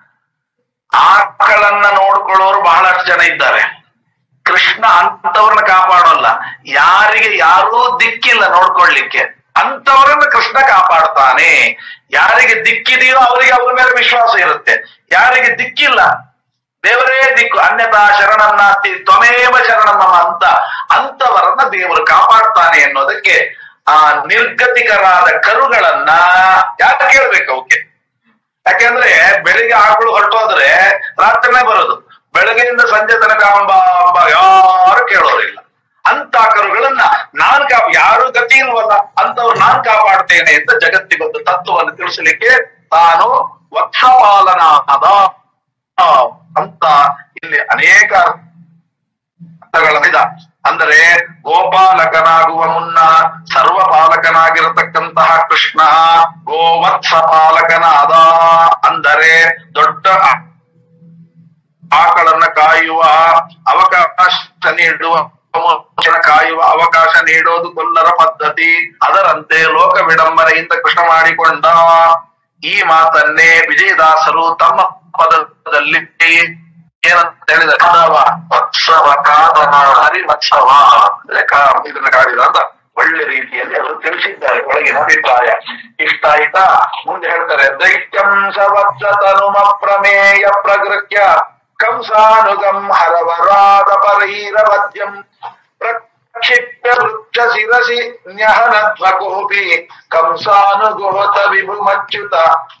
ಆಕಳನ್ನ ನೋಡ್ಕೊಳ್ಳೋರು ಬಹಳಷ್ಟು ಜನ ಇದ್ದಾರೆ ಕೃಷ್ಣ ಅಂತವ್ರನ್ನ ಕಾಪಾಡೋಲ್ಲ ಯಾರಿಗೆ ಯಾರೂ ದಿಕ್ಕಿಲ್ಲ ನೋಡ್ಕೊಳ್ಳಿಕ್ಕೆ ಅಂತವರನ್ನ ಕೃಷ್ಣ ಕಾಪಾಡ್ತಾನೆ ಯಾರಿಗೆ ದಿಕ್ಕಿದೆಯೋ ಅವರಿಗೆ ಅವ್ರ ಮೇಲೆ ವಿಶ್ವಾಸ ಇರುತ್ತೆ ಯಾರಿಗೆ ದಿಕ್ಕಿಲ್ಲ ದೇವರೇ ದಿಕ್ಕು ಅನ್ಯತಾ ಶರಣನ್ನಾಸ್ತಿ ತ್ವಮೇವ ಶರಣಮ್ಮ ಅಂತ ಅಂತವರನ್ನ ದೇವರು ಕಾಪಾಡ್ತಾನೆ ಅನ್ನೋದಕ್ಕೆ ಆ ನಿರ್ಗತಿಕರಾದ ಕರುಗಳನ್ನ ಯಾಕೆ ಕೇಳ್ಬೇಕು ಅವಕ್ಕೆ ಯಾಕೆಂದ್ರೆ ಬೆಳಿಗ್ಗೆ ಆಕಳು ಹೊರಟೋದ್ರೆ ರಾತ್ರಿನೇ ಬರೋದು ಬೆಳಗ್ಗೆಯಿಂದ ಸಂಜೆ ತನಕ ಅಂಬ ಅಂಬ ಯಾರು ಕೇಳೋರಿಲ್ಲ ಅಂತ ಕರುಗಳನ್ನ ನಾನ್ ಕಾಪ ಯಾರು ಗತಿ ಇಲ್ವಲ್ಲ ಅಂತವ್ರು ನಾನ್ ಕಾಪಾಡ್ತೇನೆ ಅಂತ ಜಗತ್ತಿಗೊಂದು ತತ್ವವನ್ನು ತಿಳಿಸಲಿಕ್ಕೆ ತಾನು ವತ್ಸಪಾಲನಾದ ಅಂತ ಇಲ್ಲಿ ಅನೇಕ ಅರ್ಥಗಳನ್ನಿದ ಅಂದರೆ ಗೋಪಾಲಕನಾಗುವ ಮುನ್ನ ಸರ್ವಪಾಲಕನಾಗಿರತಕ್ಕಂತಹ ಕೃಷ್ಣ ಗೋವತ್ಸ ಪಾಲಕನಾದ ಅಂದರೆ ದೊಡ್ಡ ಆ- ಆಕಳನ್ನ ಕಾಯುವ ಅವಕಾಶ ನೀಡುವ ಮನುಷ್ಯನ ಕಾಯುವ ಅವಕಾಶ ನೀಡೋದು ಕೊಲ್ಲರ ಪದ್ಧತಿ ಅದರಂತೆ ಲೋಕ ವಿಡಂಬನೆಯಿಂದ ಕೃಷ್ಣ ಮಾಡಿಕೊಂಡ ಈ ಮಾತನ್ನೇ ವಿಜಯದಾಸರು ತಮ್ಮ ಪದದಲ್ಲಿ ಏನಂತ ಹೇಳಿದ ಕಾದವ ವತ್ಸವ ಕಾದವ ಹರಿವತ್ಸವ ಅಂದ್ರೆ ಕಾ- ಇದನ್ನ ಕಾಡಿದ ಅಂತ ಒಳ್ಳೆ ರೀತಿಯಲ್ಲಿ ಅವರು ತಿಳಿಸಿದ್ದಾರೆ ಒಳಗಿನ ಅಭಿಪ್ರಾಯ ಇಷ್ಟ ಆಯ್ತಾ ಮುಂದೆ ಹೇಳ್ತಾರೆ ದೈತ್ಯಂ ಸವತ್ಸ ತನುಮ ಪ್ರಮೇಯ ಪ್ರಗೃತ್ಯ ಕಂಸಾನುಗಂ ಹರವರಾದ ಪರೈರವದ್ಯಂ ಪ್ರಕ್ಷಿಪ್ಯ ವೃಕ್ಷ ಶಿರಸಿ ನ್ಯಹನತ್ವ ಕೋಪಿ ಕಂಸಾನುಗೋತ ವಿಭುಮಚ್ಯುತ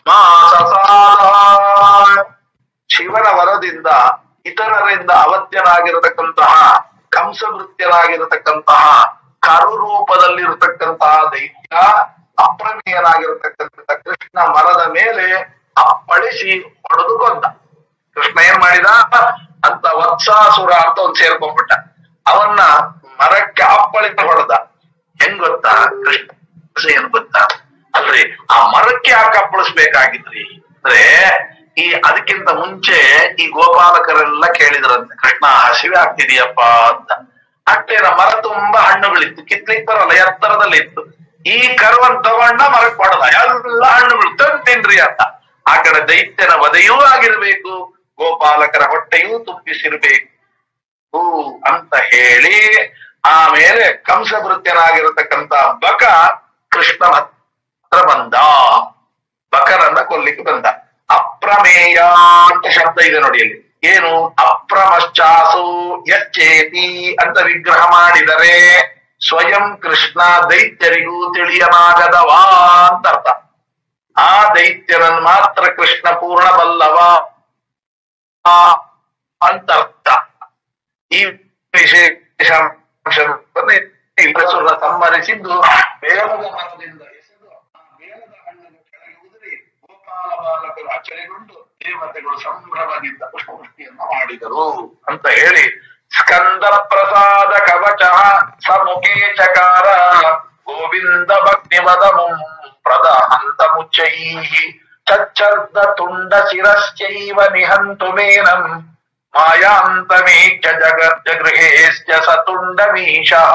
ಮಾಸಸಾಲ ಶಿವನ ವರದಿಂದ ಇತರರಿಂದ ಅವತ್ಯನಾಗಿರತಕ್ಕಂತಹ ಕಂಸಭೃತ್ಯನಾಗಿರತಕ್ಕಂತಹ ಕರು ರೂಪದಲ್ಲಿರತಕ್ಕಂತಹ ದೈತ್ಯ ಅಪ್ರಮೇಯನಾಗಿರತಕ್ಕಂತಹ ಕೃಷ್ಣ ಮರದ ಮೇಲೆ ಅಪ್ಪಳಿಸಿ ಹೊಡೆದು ಕೊಂದ ಕೃಷ್ಣ ಏನ್ ಮಾಡಿದ ಅಂತ ವತ್ಸಾಸುರ ಅಂತ ಒಂದ್ ಸೇರ್ಕೊಂಡ್ಬಿಟ್ಟ ಅವನ್ನ ಮರಕ್ಕೆ ಅಪ್ಪಳಿಸಿ ಹೊಡೆದ ಹೆಂಗ್ ಗೊತ್ತಾ ಕೃಷ್ಣ ಏನ್ ಗೊತ್ತಾ ಅಲ್ರಿ ಆ ಮರಕ್ಕೆ ಯಾಕೆ ಅಪ್ಪಳಿಸ್ಬೇಕಾಗಿತ್ರಿ ಅಂದ್ರೆ ಈ ಅದಕ್ಕಿಂತ ಮುಂಚೆ ಈ ಗೋಪಾಲಕರೆಲ್ಲ ಕೇಳಿದ್ರಂತೆ ಕೃಷ್ಣ ಹಸಿವೆ ಆಗ್ತಿದೆಯಪ್ಪ ಅಂತ ಅಷ್ಟೇನ ಮರ ತುಂಬಾ ಹಣ್ಣುಗಳಿತ್ತು ಕಿತ್ಲಿಕ್ ಬರಲ್ಲ ಎತ್ತರದಲ್ಲಿ ಇತ್ತು ಈ ಕರುವನ್ ತಗೊಂಡ ಮರಕ್ ಕೊಡದ ಎಲ್ಲ ಹಣ್ಣುಗಳು ತಂದ್ ತಿನ್ರಿ ಅಂತ ಆ ಕಡೆ ದೈತ್ಯನ ವಧೆಯೂ ಆಗಿರ್ಬೇಕು ಗೋಪಾಲಕರ ಹೊಟ್ಟೆಯೂ ತುಂಬಿಸಿರ್ಬೇಕು ಹೂ ಅಂತ ಹೇಳಿ ಆಮೇಲೆ ಕಂಸಭೃತ್ಯನಾಗಿರತಕ್ಕಂತ ಬಕ ಕೃಷ್ಣ ಹತ್ರ ಬಂದ ಬಕರನ್ನ ಕೊಲ್ಲಿಕ್ಕೆ ಬಂದ ಅಪ್ರಮೇಯ ಅಂತ ಶಬ್ದ ಇದೆ ನೋಡಿ ಇಲ್ಲಿ ಏನು ಅಪ್ರಮಶ್ಚಾಸು ಯಚ್ಚೇತಿ ಅಂತ ವಿಗ್ರಹ ಮಾಡಿದರೆ ಸ್ವಯಂ ಕೃಷ್ಣ ದೈತ್ಯರಿಗೂ ತಿಳಿಯನಾಗದವಾ ಅಂತ ಅರ್ಥ ಆ ದೈತ್ಯನನ್ನು ಮಾತ್ರ ಕೃಷ್ಣ ಪೂರ್ಣ ಬಲ್ಲವ ಆ ಅಂತ ಅರ್ಥ ಈ ವಿಶೇಷ ಅಂಶವನ್ನು ಇಂದ್ರಸುರ ಸಂಹರಿಸಿದ್ದು ಬೇಲದ ಮರದಿಂದ ಎಸೆದು ಆ ಬೇಲದ ಹಣ್ಣನ್ನು ಕೆಳಗೆ ಉದುರಿ ಗೋಪಾಲ ಬಾಲಕರು ಅಚ್ಚರಿಗೊಂಡು ದೇವತೆಗಳು ಸಂಭ್ರಮದಿಂದ ಪುಷ್ಪವೃಷ್ಟಿಯನ್ನು ಮಾಡಿದರು ಅಂತ ಹೇಳಿ ಸ್ಕಂದ ಪ್ರಸಾದ ಕವಚ ಸಮುಖೇ ಚಕಾರ ಗೋವಿಂದ ಭಕ್ತಿವದ ಪ್ರದಹಂತ ಮುಚ್ಚೈ ಚಚ್ಚರ್ದ ತುಂಡ ಶಿರಶ್ಚೈವ ನಿಹಂತು ಮೇನಂ ಮಾಯಾಂತಮೇಚ್ಯ ಜಗ ಜಗೃಹೇಶ್ಚ ಸತುಂಡಮೀಶಃ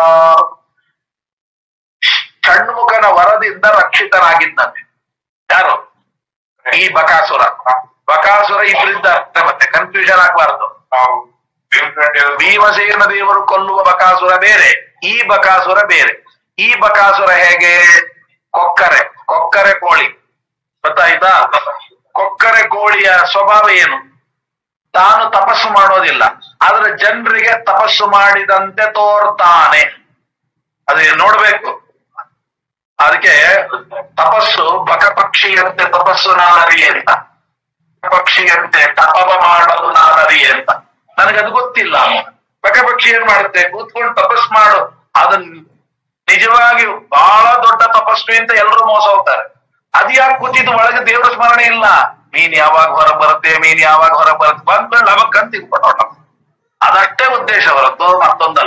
ಷಣ್ಮುಖನ ವರದಿಂದ ರಕ್ಷಿತನಾಗಿದ್ದಾನೆ ಯಾರು ಈ ಬಕಾಸುರ ಬಕಾಸುರ ಇಬ್ಬರಿಂದ ಮತ್ತೆ ಕನ್ಫ್ಯೂಷನ್ ಆಗ್ಬಾರ್ದು ನಾವು ಭೀಮಸೇನ ಭೀಮಸೇನ ದೇವರು ಕೊಲ್ಲುವ ಬಕಾಸುರ ಬೇರೆ ಈ ಬಕಾಸುರ ಬೇರೆ ಈ ಬಕಾಸುರ ಹೇಗೆ ಕೊಕ್ಕರೆ ಕೊಕ್ಕರೆ ಕೋಳಿ ಗೊತ್ತಾಯ್ತಾ ಕೊಕ್ಕರೆ ಕೋಳಿಯ ಸ್ವಭಾವ ಏನು ತಾನು ತಪಸ್ಸು ಮಾಡೋದಿಲ್ಲ ಆದ್ರೆ ಜನರಿಗೆ ತಪಸ್ಸು ಮಾಡಿದಂತೆ ತೋರ್ತಾನೆ ಅದೇ ನೋಡ್ಬೇಕು ಅದಕ್ಕೆ ತಪಸ್ಸು ಬಕಪಕ್ಷಿಯಂತೆ ತಪಸ್ಸು ನಾನರಿ ಅಂತ ಪಕ್ಷಿಯಂತೆ ತಪವ ಮಾಡಲು ನಾನರಿ ಅಂತ ನನಗದು ಗೊತ್ತಿಲ್ಲ ಬಕಪಕ್ಷಿ ಏನ್ ಮಾಡುತ್ತೆ ಕೂತ್ಕೊಂಡು ತಪಸ್ ಮಾಡು ಅದನ್ನ ನಿಜವಾಗಿ ಬಹಳ ದೊಡ್ಡ ತಪಸ್ವಿ ಅಂತ ಎಲ್ಲರೂ ಮೋಸ ಹೋಗ್ತಾರೆ ಅದ್ ಯಾಕೆ ಕೂತಿದ್ದು ಒಳಗೆ ದೇವರ ಸ್ಮರಣೆ ಇಲ್ಲ ಮೀನ್ ಯಾವಾಗ ಹೊರಗೆ ಬರುತ್ತೆ ಮೀನ್ ಯಾವಾಗ ಹೊರಗೆ ಬರುತ್ತೆ ಬಂದ್ಕೊಂಡು ಅವಕ್ಕಂತ ತಿಳ್ಕೊಂಡೋಟ ಅದಷ್ಟೇ ಉದ್ದೇಶ ಹೊರತು ಮತ್ತೊಂದಲ್ಲ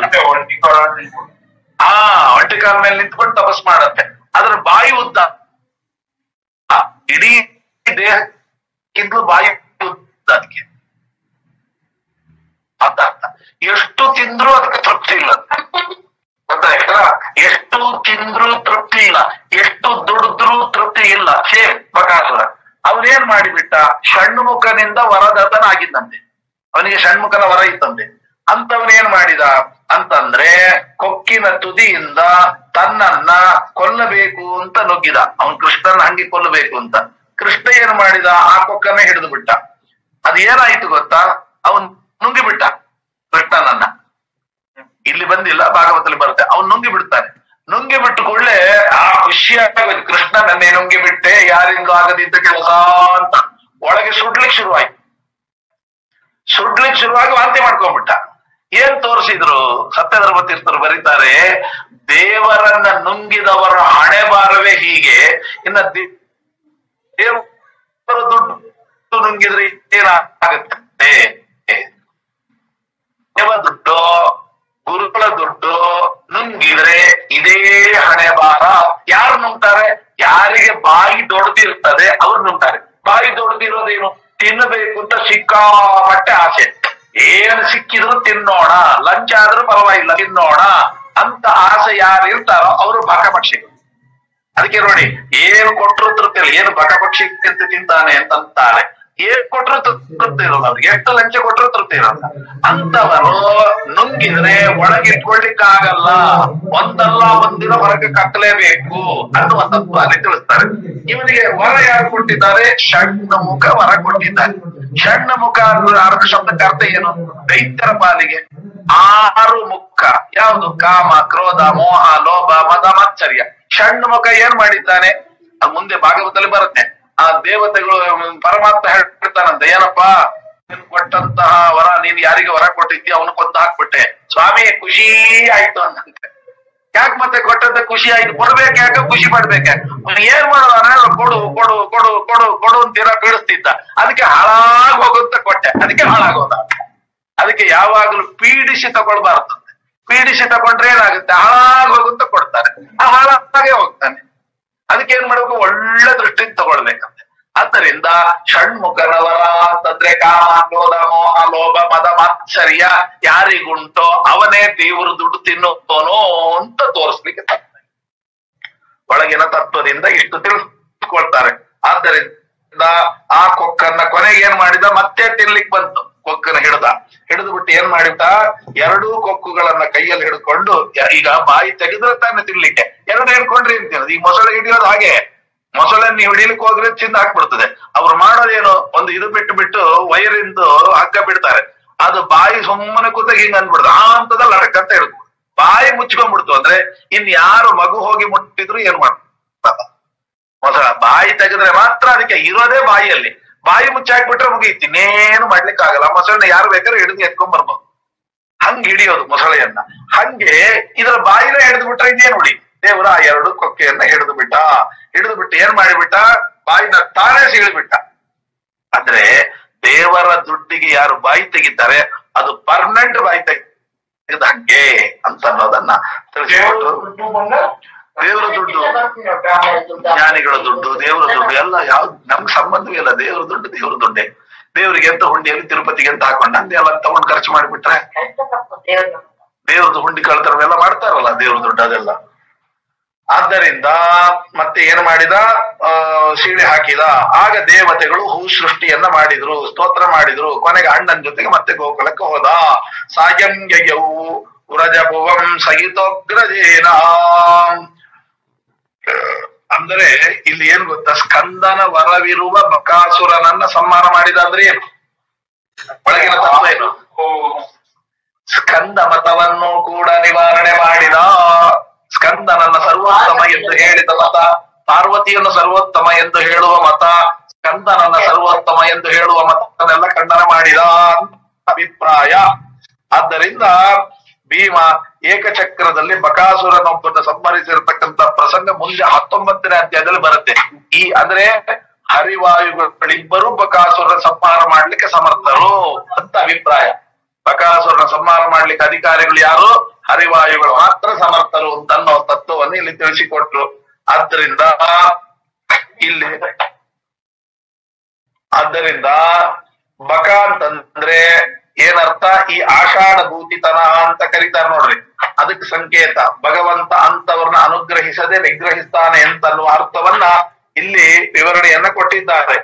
ಆ ಒಂಟಿ ಕಾಲ ಮೇಲೆ ನಿಂತ್ಕೊಂಡು ತಪಸ್ ಮಾಡತ್ತೆ ಅದ್ರ ಬಾಯಿ ಉದ್ದ ಆ, ಇಡೀ ದೇಹಕ್ಕಿಂತಲೂ ಬಾಯಿ ಉದ್ದ ಅದಕ್ಕೆ ಅಂತ ಅರ್ಥ ಎಷ್ಟು ತಿಂದ್ರು ಅದಕ್ಕೆ ತೃಪ್ತಿ ಇಲ್ಲ ಗೊತ್ತಾಯ್ತಾ ಎಷ್ಟು ತಿಂದ್ರು ತೃಪ್ತಿ ಇಲ್ಲ ಎಷ್ಟು ದುಡಿದ್ರು ತೃಪ್ತಿ ಇಲ್ಲ ಸೇಮ್ ಬಕಾಸುರ ಅವನೇನ್ ಮಾಡಿಬಿಟ್ಟ ಷಣ್ಮುಖನಿಂದ ವರದತನಾಗಿದ್ದಂತೆ ಅವನಿಗೆ ಷಣ್ಮುಖನ ವರ ಇತ್ತಂತೆ ಅಂತವನೇನ್ ಮಾಡಿದ ಅಂತಂದ್ರೆ ಕೊಕ್ಕಿನ ತುದಿಯಿಂದ ತನ್ನನ್ನ ಕೊಲ್ಲಬೇಕು ಅಂತ ನುಗ್ಗಿದ ಅವನ್ ಕೃಷ್ಣನ ಹಂಗೆ ಕೊಲ್ಲಬೇಕು ಅಂತ ಕೃಷ್ಣ ಏನ್ ಮಾಡಿದ ಆ ಕೊಕ್ಕನ್ನ ಹಿಡಿದು ಬಿಟ್ಟ ಅದ್ ಏನಾಯ್ತು ಗೊತ್ತಾ ಅವನ್ ನುಂಗಿ ಬಿಟ್ಟ ಕೃಷ್ಣನನ್ನ ಇಲ್ಲಿ ಬಂದಿಲ್ಲ ಭಾಗವತಲ್ಲಿ ಬರುತ್ತೆ ಅವ್ನು ನುಂಗಿ ಬಿಡ್ತಾನೆ ನುಂಗಿ ಬಿಟ್ಟು ಕೂಡಲೇ ಆ ಖುಷಿಯಾಗೋದು ಕೃಷ್ಣ ನನ್ನೇ ನುಂಗಿ ಬಿಟ್ಟೆ ಯಾರಿಂದಲೂ ಆಗದಿದ್ದ ಕೆಲಸ ಅಂತ ಒಳಗೆ ಸುಡ್ಲಿಕ್ಕೆ ಶುರುವಾಯ್ತು ಸುಡ್ಲಿಕ್ಕೆ ಶುರುವಾಗಿ ವಾಂತಿ ಮಾಡ್ಕೊಂಡ್ಬಿಟ್ಟ ಏನ್ ತೋರಿಸಿದ್ರು ಸತ್ಯಧರ್ಮ ತೀರ್ಥರು ಬರೀತಾರೆ ದೇವರನ್ನ ನುಂಗಿದವರ ಹಣೆ ಬಾರವೇ ಹೀಗೆ ಇನ್ನ ದೇ- ದೇವರ ದುಡ್ಡು ನುಂಗಿದ್ರೆ ಏನಾಗುತ್ತೆ ದೇವ ದುಡ್ಡು ಗುರುಗಳ ದುಡ್ಡು ನುಂಗಿದ್ರೆ ಇದೇ ಹಣೆ ಬಾರ ಯಾರು ನುಂಗ್ತಾರೆ ಯಾರಿಗೆ ಬಾಯಿ ದೊಡ್ದಿರ್ತದೆ ಅವ್ರು ನುಂಗ್ತಾರೆ ಬಾಯಿ ದೊಡ್ದಿರೋದೇನು ತಿನ್ನಬೇಕು ಅಂತ ಸಿಕ್ಕಾಪಟ್ಟೆ ಆಸೆ ಏನು ಸಿಕ್ಕಿದ್ರು ತಿನ್ನೋಣ ಲಂಚ ಆದ್ರೂ ಪರವಾಗಿಲ್ಲ ತಿನ್ನೋಣ ಅಂತ ಆಸೆ ಯಾರು ಇರ್ತಾರೋ ಅವರು ಬಕಪಕ್ಷಿಗಳು ಅದಕ್ಕೆ ನೋಡಿ ಏನು ಕೊಟ್ಟರು ತೃಪ್ತಿ ಇಲ್ಲ ಏನು ಬಕಪಕ್ಷಿ ತಿಂತ ತಿಂತಾನೆ ಅಂತ ಅಂತಾರೆ ಏನ್ ಕೊಟ್ರು ತೃ- ತೃಪ್ತಿ ಇರೋಲ್ಲ ಅವ್ರಿಗೆ ಎಷ್ಟು ಲಂಚ ಕೊಟ್ರು ತೃಪ್ತಿ ಇರೋಲ್ಲ ಅಂತವರು ನುಂಗಿದ್ರೆ ಒಳಗಿಟ್ಕೊಳ್ಳಿಕ್ಕಾಗಲ್ಲ ಒಂದಲ್ಲ ಒಂದಿನ ಹೊರಗೆ ಕಟ್ಟಲೇಬೇಕು ಅನ್ನುವ ತತ್ವದಲ್ಲಿ ತಿಳಿಸ್ತಾರೆ ಇವನಿಗೆ ವರ ಯಾರು ಕೊಟ್ಟಿದ್ದಾರೆ ಷಣ್ಣ ಮುಖ ವರ ಕೊಟ್ಟಿದ್ದಾರೆ ಷಣ್ಣ ಮುಖ ಅನ್ನೋ ಅರ್ಥ ಶಬ್ದಕ್ಕೆ ಅರ್ಥ ಏನು ದೈತ್ಯರ ಪಾಲಿಗೆ ಆರು ಮುಖ ಯಾವುದು ಕಾಮ ಕ್ರೋಧ ಮೋಹ ಲೋಭ ಮದ ಮಾತ್ಸರ್ಯ ಷಣ್ಣ ಮುಖ ಏನ್ ಮಾಡಿದ್ದಾನೆ ಅದು ಮುಂದೆ ಭಾಗವತದಲ್ಲಿ ಬರುತ್ತೆ ಆ ದೇವತೆಗಳು ಪರಮಾತ್ಮ ಹೇಳ್ಬಿಡ್ತಾನಂತೆ ಏನಪ್ಪಾ ನೀನ್ ಕೊಟ್ಟಂತಹ ವರ ನೀನ್ ಯಾರಿಗೆ ವರ ಕೊಟ್ಟಿದ್ಯ ಅವನು ಕೊಂದು ಹಾಕ್ಬಿಟ್ಟೆ ಸ್ವಾಮಿ ಖುಷಿ ಆಯ್ತು ಅನ್ನಂತೆ ಯಾಕೆ ಮತ್ತೆ ಕೊಟ್ಟಂತ ಖುಷಿ ಆಯ್ತು ಕೊಡ್ಬೇಕು ಯಾಕೆ ಖುಷಿ ಪಡ್ಬೇಕು ಅವ್ನು ಏನ್ ಮಾಡೋದಾನೆ ಕೊಡು ಕೊಡು ಕೊಡು ಕೊಡು ಕೊಡು ಅಂತೀರ ಬೀಳಿಸ್ತಿದ್ದ ಅದಕ್ಕೆ ಹಾಳಾಗ್ ಹೋಗುತ್ತ ಕೊಟ್ಟೆ ಅದಕ್ಕೆ ಹಾಳಾಗೋದ ಅದಕ್ಕೆ ಯಾವಾಗಲೂ ಪೀಡಿಸಿ ತಗೊಳ್ಬಾರ್ದು ಪೀಡಿಸಿ ತಗೊಂಡ್ರೆ ಏನಾಗುತ್ತೆ ಹಾಳಾಗ್ ಹೋಗುತ್ತ ಕೊಡ್ತಾರೆ ಆ ಹಾಳಾಗೆ ಹೋಗ್ತಾನೆ ಅದಕ್ಕೆ ಏನ್ ಮಾಡ್ಬೇಕು ಒಳ್ಳೆ ದೃಷ್ಟಿಯಿಂದ ತಗೊಳ್ಬೇಕಂತೆ ಆದ್ದರಿಂದ ಷಣ್ಮುಖನವರ ಅಂತಂದ್ರೆ ಕಾಮ ಕ್ರೋಧ ಮೋಹ ಲೋಭ ಮದ ಮಾತ್ಸರ್ಯ ಯಾರಿಗುಂಟೋ ಅವನೇ ದೇವರು ದುಡ್ಡು ತಿನ್ನುತ್ತೋನೋ ಅಂತ ತೋರಿಸ್ಲಿಕ್ಕೆ ಸಾಧ್ಯ. ಒಳಗಿನ ತತ್ವದಿಂದ ಇಷ್ಟು ತಿಳಿಸ್ಕೊಳ್ತಾರೆ ಆದ್ದರಿಂದ ಆ ಕೊಕ್ಕನ್ನ ಕೊನೆಗೆ ಏನ್ ಮಾಡಿದ ಮತ್ತೆ ತಿನ್ಲಿಕ್ ಬಂತು ಕೊಕ್ಕನ ಹಿಡ್ದ ಹಿಡಿದು ಬಿಟ್ಟು ಏನ್ ಮಾಡಿದ ಎರಡೂ ಕೊಕ್ಕುಗಳನ್ನ ಕೈಯಲ್ಲಿ ಹಿಡ್ಕೊಂಡು ಯ- ಈಗ ಬಾಯಿ ತೆಗೆದ್ರೆ ತಾನೆ ತಿನ್ಲಿಕ್ಕೆ ಎರಡು ಹಿಡ್ಕೊಂಡ್ರಿ ಅಂತ ಹೇಳೋದು. ಈ ಮೊಸಳೆ ಹಿಡಿಯೋದು ಹಾಗೆ ಮೊಸಳೆನ್ನ ನೀವು ಹಿಡಿಲಿಕ್ಕೆ ಹೋದ್ರೆ ಚಿಂದ ಹಾಕ್ಬಿಡ್ತದೆ ಅವ್ರು ಮಾಡೋದೇನು ಒಂದು ಇದು ಬಿಟ್ಟು ಬಿಟ್ಟು ವೈರಿಂದು ಹಗ್ಗ ಬಿಡ್ತಾರೆ ಅದು ಬಾಯಿ ಸುಮ್ಮನೆ ಕೂತಾಗ ಹಿಂಗ ಅಂದ್ಬಿಡ್ದು ಆ ಹಂತದಲ್ಲಿ ಅಡಕ್ ಅಂತ ಹಿಡ್ದು ಬಾಯಿ ಮುಚ್ಕೊಂಡ್ಬಿಡ್ತು ಅಂದ್ರೆ ಇನ್ ಯಾರು ಮಗು ಹೋಗಿ ಮುಟ್ಟಿದ್ರು ಏನ್ ಮಾಡ್ತಾರೆ ಮೊಸಳ ಬಾಯಿ ತೆಗೆದ್ರೆ ಮಾತ್ರ ಅದಕ್ಕೆ ಇರೋದೇ ಬಾಯಿಯಲ್ಲಿ ಬಾಯಿ ಮುಚ್ಚಾಕ್ಬಿಟ್ರೆ ಮುಗೀತು ಇನ್ನೇನು ಮಾಡ್ಲಿಕ್ಕೆ ಆಗಲ್ಲ ಮೊಸಳನ್ನ ಯಾರು ಬೇಕಾದ್ರೆ ಹಿಡಿದು ಎತ್ಕೊಂಡ್ ಬರ್ಬೋದು ಹಂಗ್ ಹಿಡಿಯೋದು ಮೊಸಳೆಯನ್ನ ಹಂಗೆ ಇದರ ಬಾಯಿನ ಹಿಡಿದು ಬಿಟ್ರೆ ಇನ್ನೇನ್ ಉಳಿ ದೇವರ ಆ ಎರಡು ಕೊಕ್ಕೆಯನ್ನ ಹಿಡಿದು ಬಿಟ್ಟ ಹಿಡಿದು ಬಿಟ್ಟು ಏನ್ ಮಾಡಿಬಿಟ್ಟ ಬಾಯಿನ ತಾನೇ ಸೀಳಿಬಿಟ್ಟ ಅಂದ್ರೆ ದೇವರ ದುಡ್ಡಿಗೆ ಯಾರು ಬಾಯಿ ತೆಗಿತಾರೆ ಅದು ಪರ್ಮನೆಂಟ್ ಬಾಯಿ ತೆಗೆದ ಹಂಗೆ ಅಂತ ಅನ್ನೋದನ್ನ ತಿಳಿಸ್ಕೊಟ್ರು ದೇವರ ದುಡ್ಡು ಜ್ಞಾನಿಗಳ ದುಡ್ಡು ದೇವರ ದುಡ್ಡು ಎಲ್ಲ ಯಾವ್ದು ನಮ್ಗೆ ಸಂಬಂಧವೇ ಇಲ್ಲ ದೇವರ ದುಡ್ಡು ದೇವರ ದುಡ್ಡೇ ದೇವರಿಗೆ ಅಂತ ಹುಂಡಿಯಲ್ಲಿ ತಿರುಪತಿಗೆ ಅಂತ ಹಾಕೊಂಡ ನಂದೆ ಎಲ್ಲ ತಗೊಂಡ್ ಖರ್ಚು ಮಾಡಿಬಿಟ್ರೆ ದೇವ್ರದ್ದು ಹುಂಡಿ ಕಳ್ತರವೆಲ್ಲ ಮಾಡ್ತಾರಲ್ಲ ದೇವ್ರ ದುಡ್ಡು ಅದೆಲ್ಲ ಆದ್ದರಿಂದ ಮತ್ತೆ ಏನ್ ಮಾಡಿದ ಆ ಸೀಳೆ ಹಾಕಿದ ಆಗ ದೇವತೆಗಳು ಹೂ ಸೃಷ್ಟಿಯನ್ನ ಮಾಡಿದ್ರು ಸ್ತೋತ್ರ ಮಾಡಿದ್ರು ಕೊನೆಗೆ ಅಣ್ಣನ ಜೊತೆಗೆ ಮತ್ತೆ ಗೋಕುಲಕ್ಕೆ ಹೋದ ಸಾಯಂಗೆಯವು ಉರಜಭುವಂ ಸಹಿತೋಗ್ರಜೇನ ಅಂದರೆ ಇಲ್ಲಿ ಏನ್ ಗೊತ್ತಾ ಸ್ಕಂದನ ವರವಿರುವ ಬಕಾಸುರನನ್ನ ಸಂಹಾರ ಮಾಡಿದ ಅಂದ್ರೆ ಏನು ಒಳಗಿನ ತತ್ವ ಏನು ಸ್ಕಂದ ಮತವನ್ನು ಕೂಡ ನಿವಾರಣೆ ಮಾಡಿದ ಸ್ಕಂದನನ್ನ ಸರ್ವೋತ್ತಮ ಎಂದು ಹೇಳಿದ ಮತ ಪಾರ್ವತಿಯನ್ನು ಸರ್ವೋತ್ತಮ ಎಂದು ಹೇಳುವ ಮತ ಸ್ಕಂದನನ್ನ ಸರ್ವೋತ್ತಮ ಎಂದು ಹೇಳುವ ಮತವನ್ನೆಲ್ಲ ಖಂಡನ ಮಾಡಿದ ಅಂತ ಅಭಿಪ್ರಾಯ ಆದ್ದರಿಂದ ಭೀಮ ಏಕಚಕ್ರದಲ್ಲಿ ಬಕಾಸುರನೊಬ್ಬನ ಸಂಹರಿಸಿರತಕ್ಕಂತ ಪ್ರಸಂಗ ಮುಂದೆ ಹತ್ತೊಂಬತ್ತನೇ ಅಧ್ಯಾಯದಲ್ಲಿ ಬರುತ್ತೆ ಈ ಅಂದ್ರೆ ಹರಿವಾಯುಗಳಿಬ್ಬರು ಬಕಾಸುರ ಸಂಹಾರ ಮಾಡ್ಲಿಕ್ಕೆ ಸಮರ್ಥರು ಅಂತ ಅಭಿಪ್ರಾಯ ಬಕಾಸುರನ ಸಂಹಾರ ಮಾಡ್ಲಿಕ್ಕೆ ಅಧಿಕಾರಿಗಳು ಯಾರು ಹರಿವಾಯುಗಳು ಮಾತ್ರ ಸಮರ್ಥರು ಅಂತ ಅನ್ನೋ ತತ್ವವನ್ನು ಇಲ್ಲಿ ತಿಳಿಸಿಕೊಟ್ರು ಆದ್ದರಿಂದ ಇಲ್ಲಿ ಆದ್ದರಿಂದ ಬಕ ಅಂತಂದ್ರೆ ಏನರ್ಥ ಈ ಆಷಾಢ ಭೂತಿತನ ಅಂತ ಕರೀತಾರೆ ನೋಡ್ರಿ ಅದಕ್ಕೆ ಸಂಕೇತ ಭಗವಂತ ಅಂತವ್ರನ್ನ ಅನುಗ್ರಹಿಸದೆ ನಿಗ್ರಹಿಸ್ತಾನೆ ಅಂತ ಅನ್ನುವ ಅರ್ಥವನ್ನ ಇಲ್ಲಿ ವಿವರಣೆಯನ್ನ ಕೊಟ್ಟಿದ್ದಾರೆ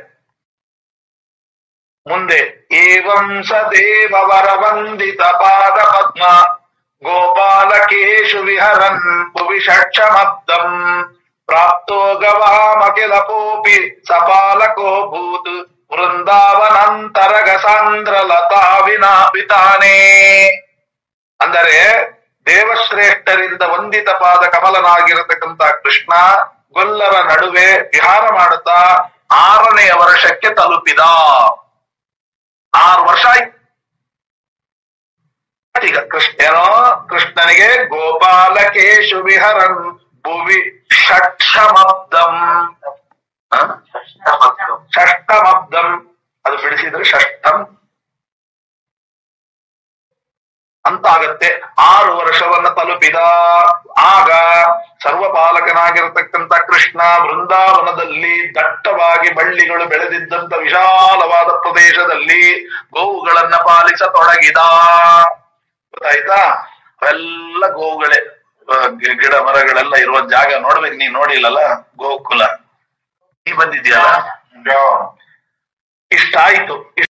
ಮುಂದೆ ಏವಂ ಸ ದೇವವರ ವಂದಿತ ಪಾದ ಪದ್ಮ ಗೋಪಾಲಕೇಶು ವಿಹರನ್ ಭುವಿ ಷಕ್ಷಮಬ್ದಂ ಪ್ರಾಪ್ತೋ ಗವಾಮಖಿಲ ಪೋಪಿ ಸಪಾಲಕೋ ಭೂತ್ ವೃಂದಾವನಂತರಗ ಸಾಂದ್ರ ಲತಾ ವಿನಾಪಿತಾನೇ ಅಂದರೆ ದೇವಶ್ರೇಷ್ಠರಿಂದ ವಂದಿತ ಪಾದ ಕಮಲನಾಗಿರತಕ್ಕಂತ ಕೃಷ್ಣ ಗೊಲ್ಲರ ನಡುವೆ ವಿಹಾರ ಮಾಡುತ್ತಾ ಆರನೆಯ ವರ್ಷಕ್ಕೆ ತಲುಪಿದ ಆರು ವರ್ಷ ಆಯ್ತು ಈಗ ಕೃಷ್ಣ ಏನೋ ಕೃಷ್ಣನಿಗೆ ಗೋಪಾಲಕೇಶು ವಿಹರನ್ ಭುವಿ ಷಕ್ಷಮಬ್ದಂ ಹ? ಷಷ್ಟಮಬ್ದಂ ಅದು ಬಿಡಿಸಿದ್ರೆ ಷಷ್ಟಂ ಅಂತ ಆಗತ್ತೆ ಆರು ವರ್ಷವನ್ನ ತಲುಪಿದ ಆಗ ಸರ್ವಪಾಲಕನಾಗಿರತಕ್ಕಂತ ಕೃಷ್ಣ ಬೃಂದಾವನದಲ್ಲಿ ದಟ್ಟವಾಗಿ ಬಳ್ಳಿಗಳು ಬೆಳೆದಿದ್ದಂತ ವಿಶಾಲವಾದ ಪ್ರದೇಶದಲ್ಲಿ ಗೋವುಗಳನ್ನ ಪಾಲಿಸತೊಡಗಿದ ಗೊತ್ತಾಯ್ತಾ ಅವೆಲ್ಲ ಗೋವುಗಳೇ ಆ, ಗಿ- ಗಿಡ ಮರಗಳೆಲ್ಲ ಇರುವ ಜಾಗ ನೋಡ್ಬೇಕು ನೀನ್ ನೋಡಿಲ್ಲಲ್ಲ ಗೋಕುಲ ನೀ ಬಂದಿದ್ಯಲ್ಲ ಇಷ್ಟಾಯ್ತು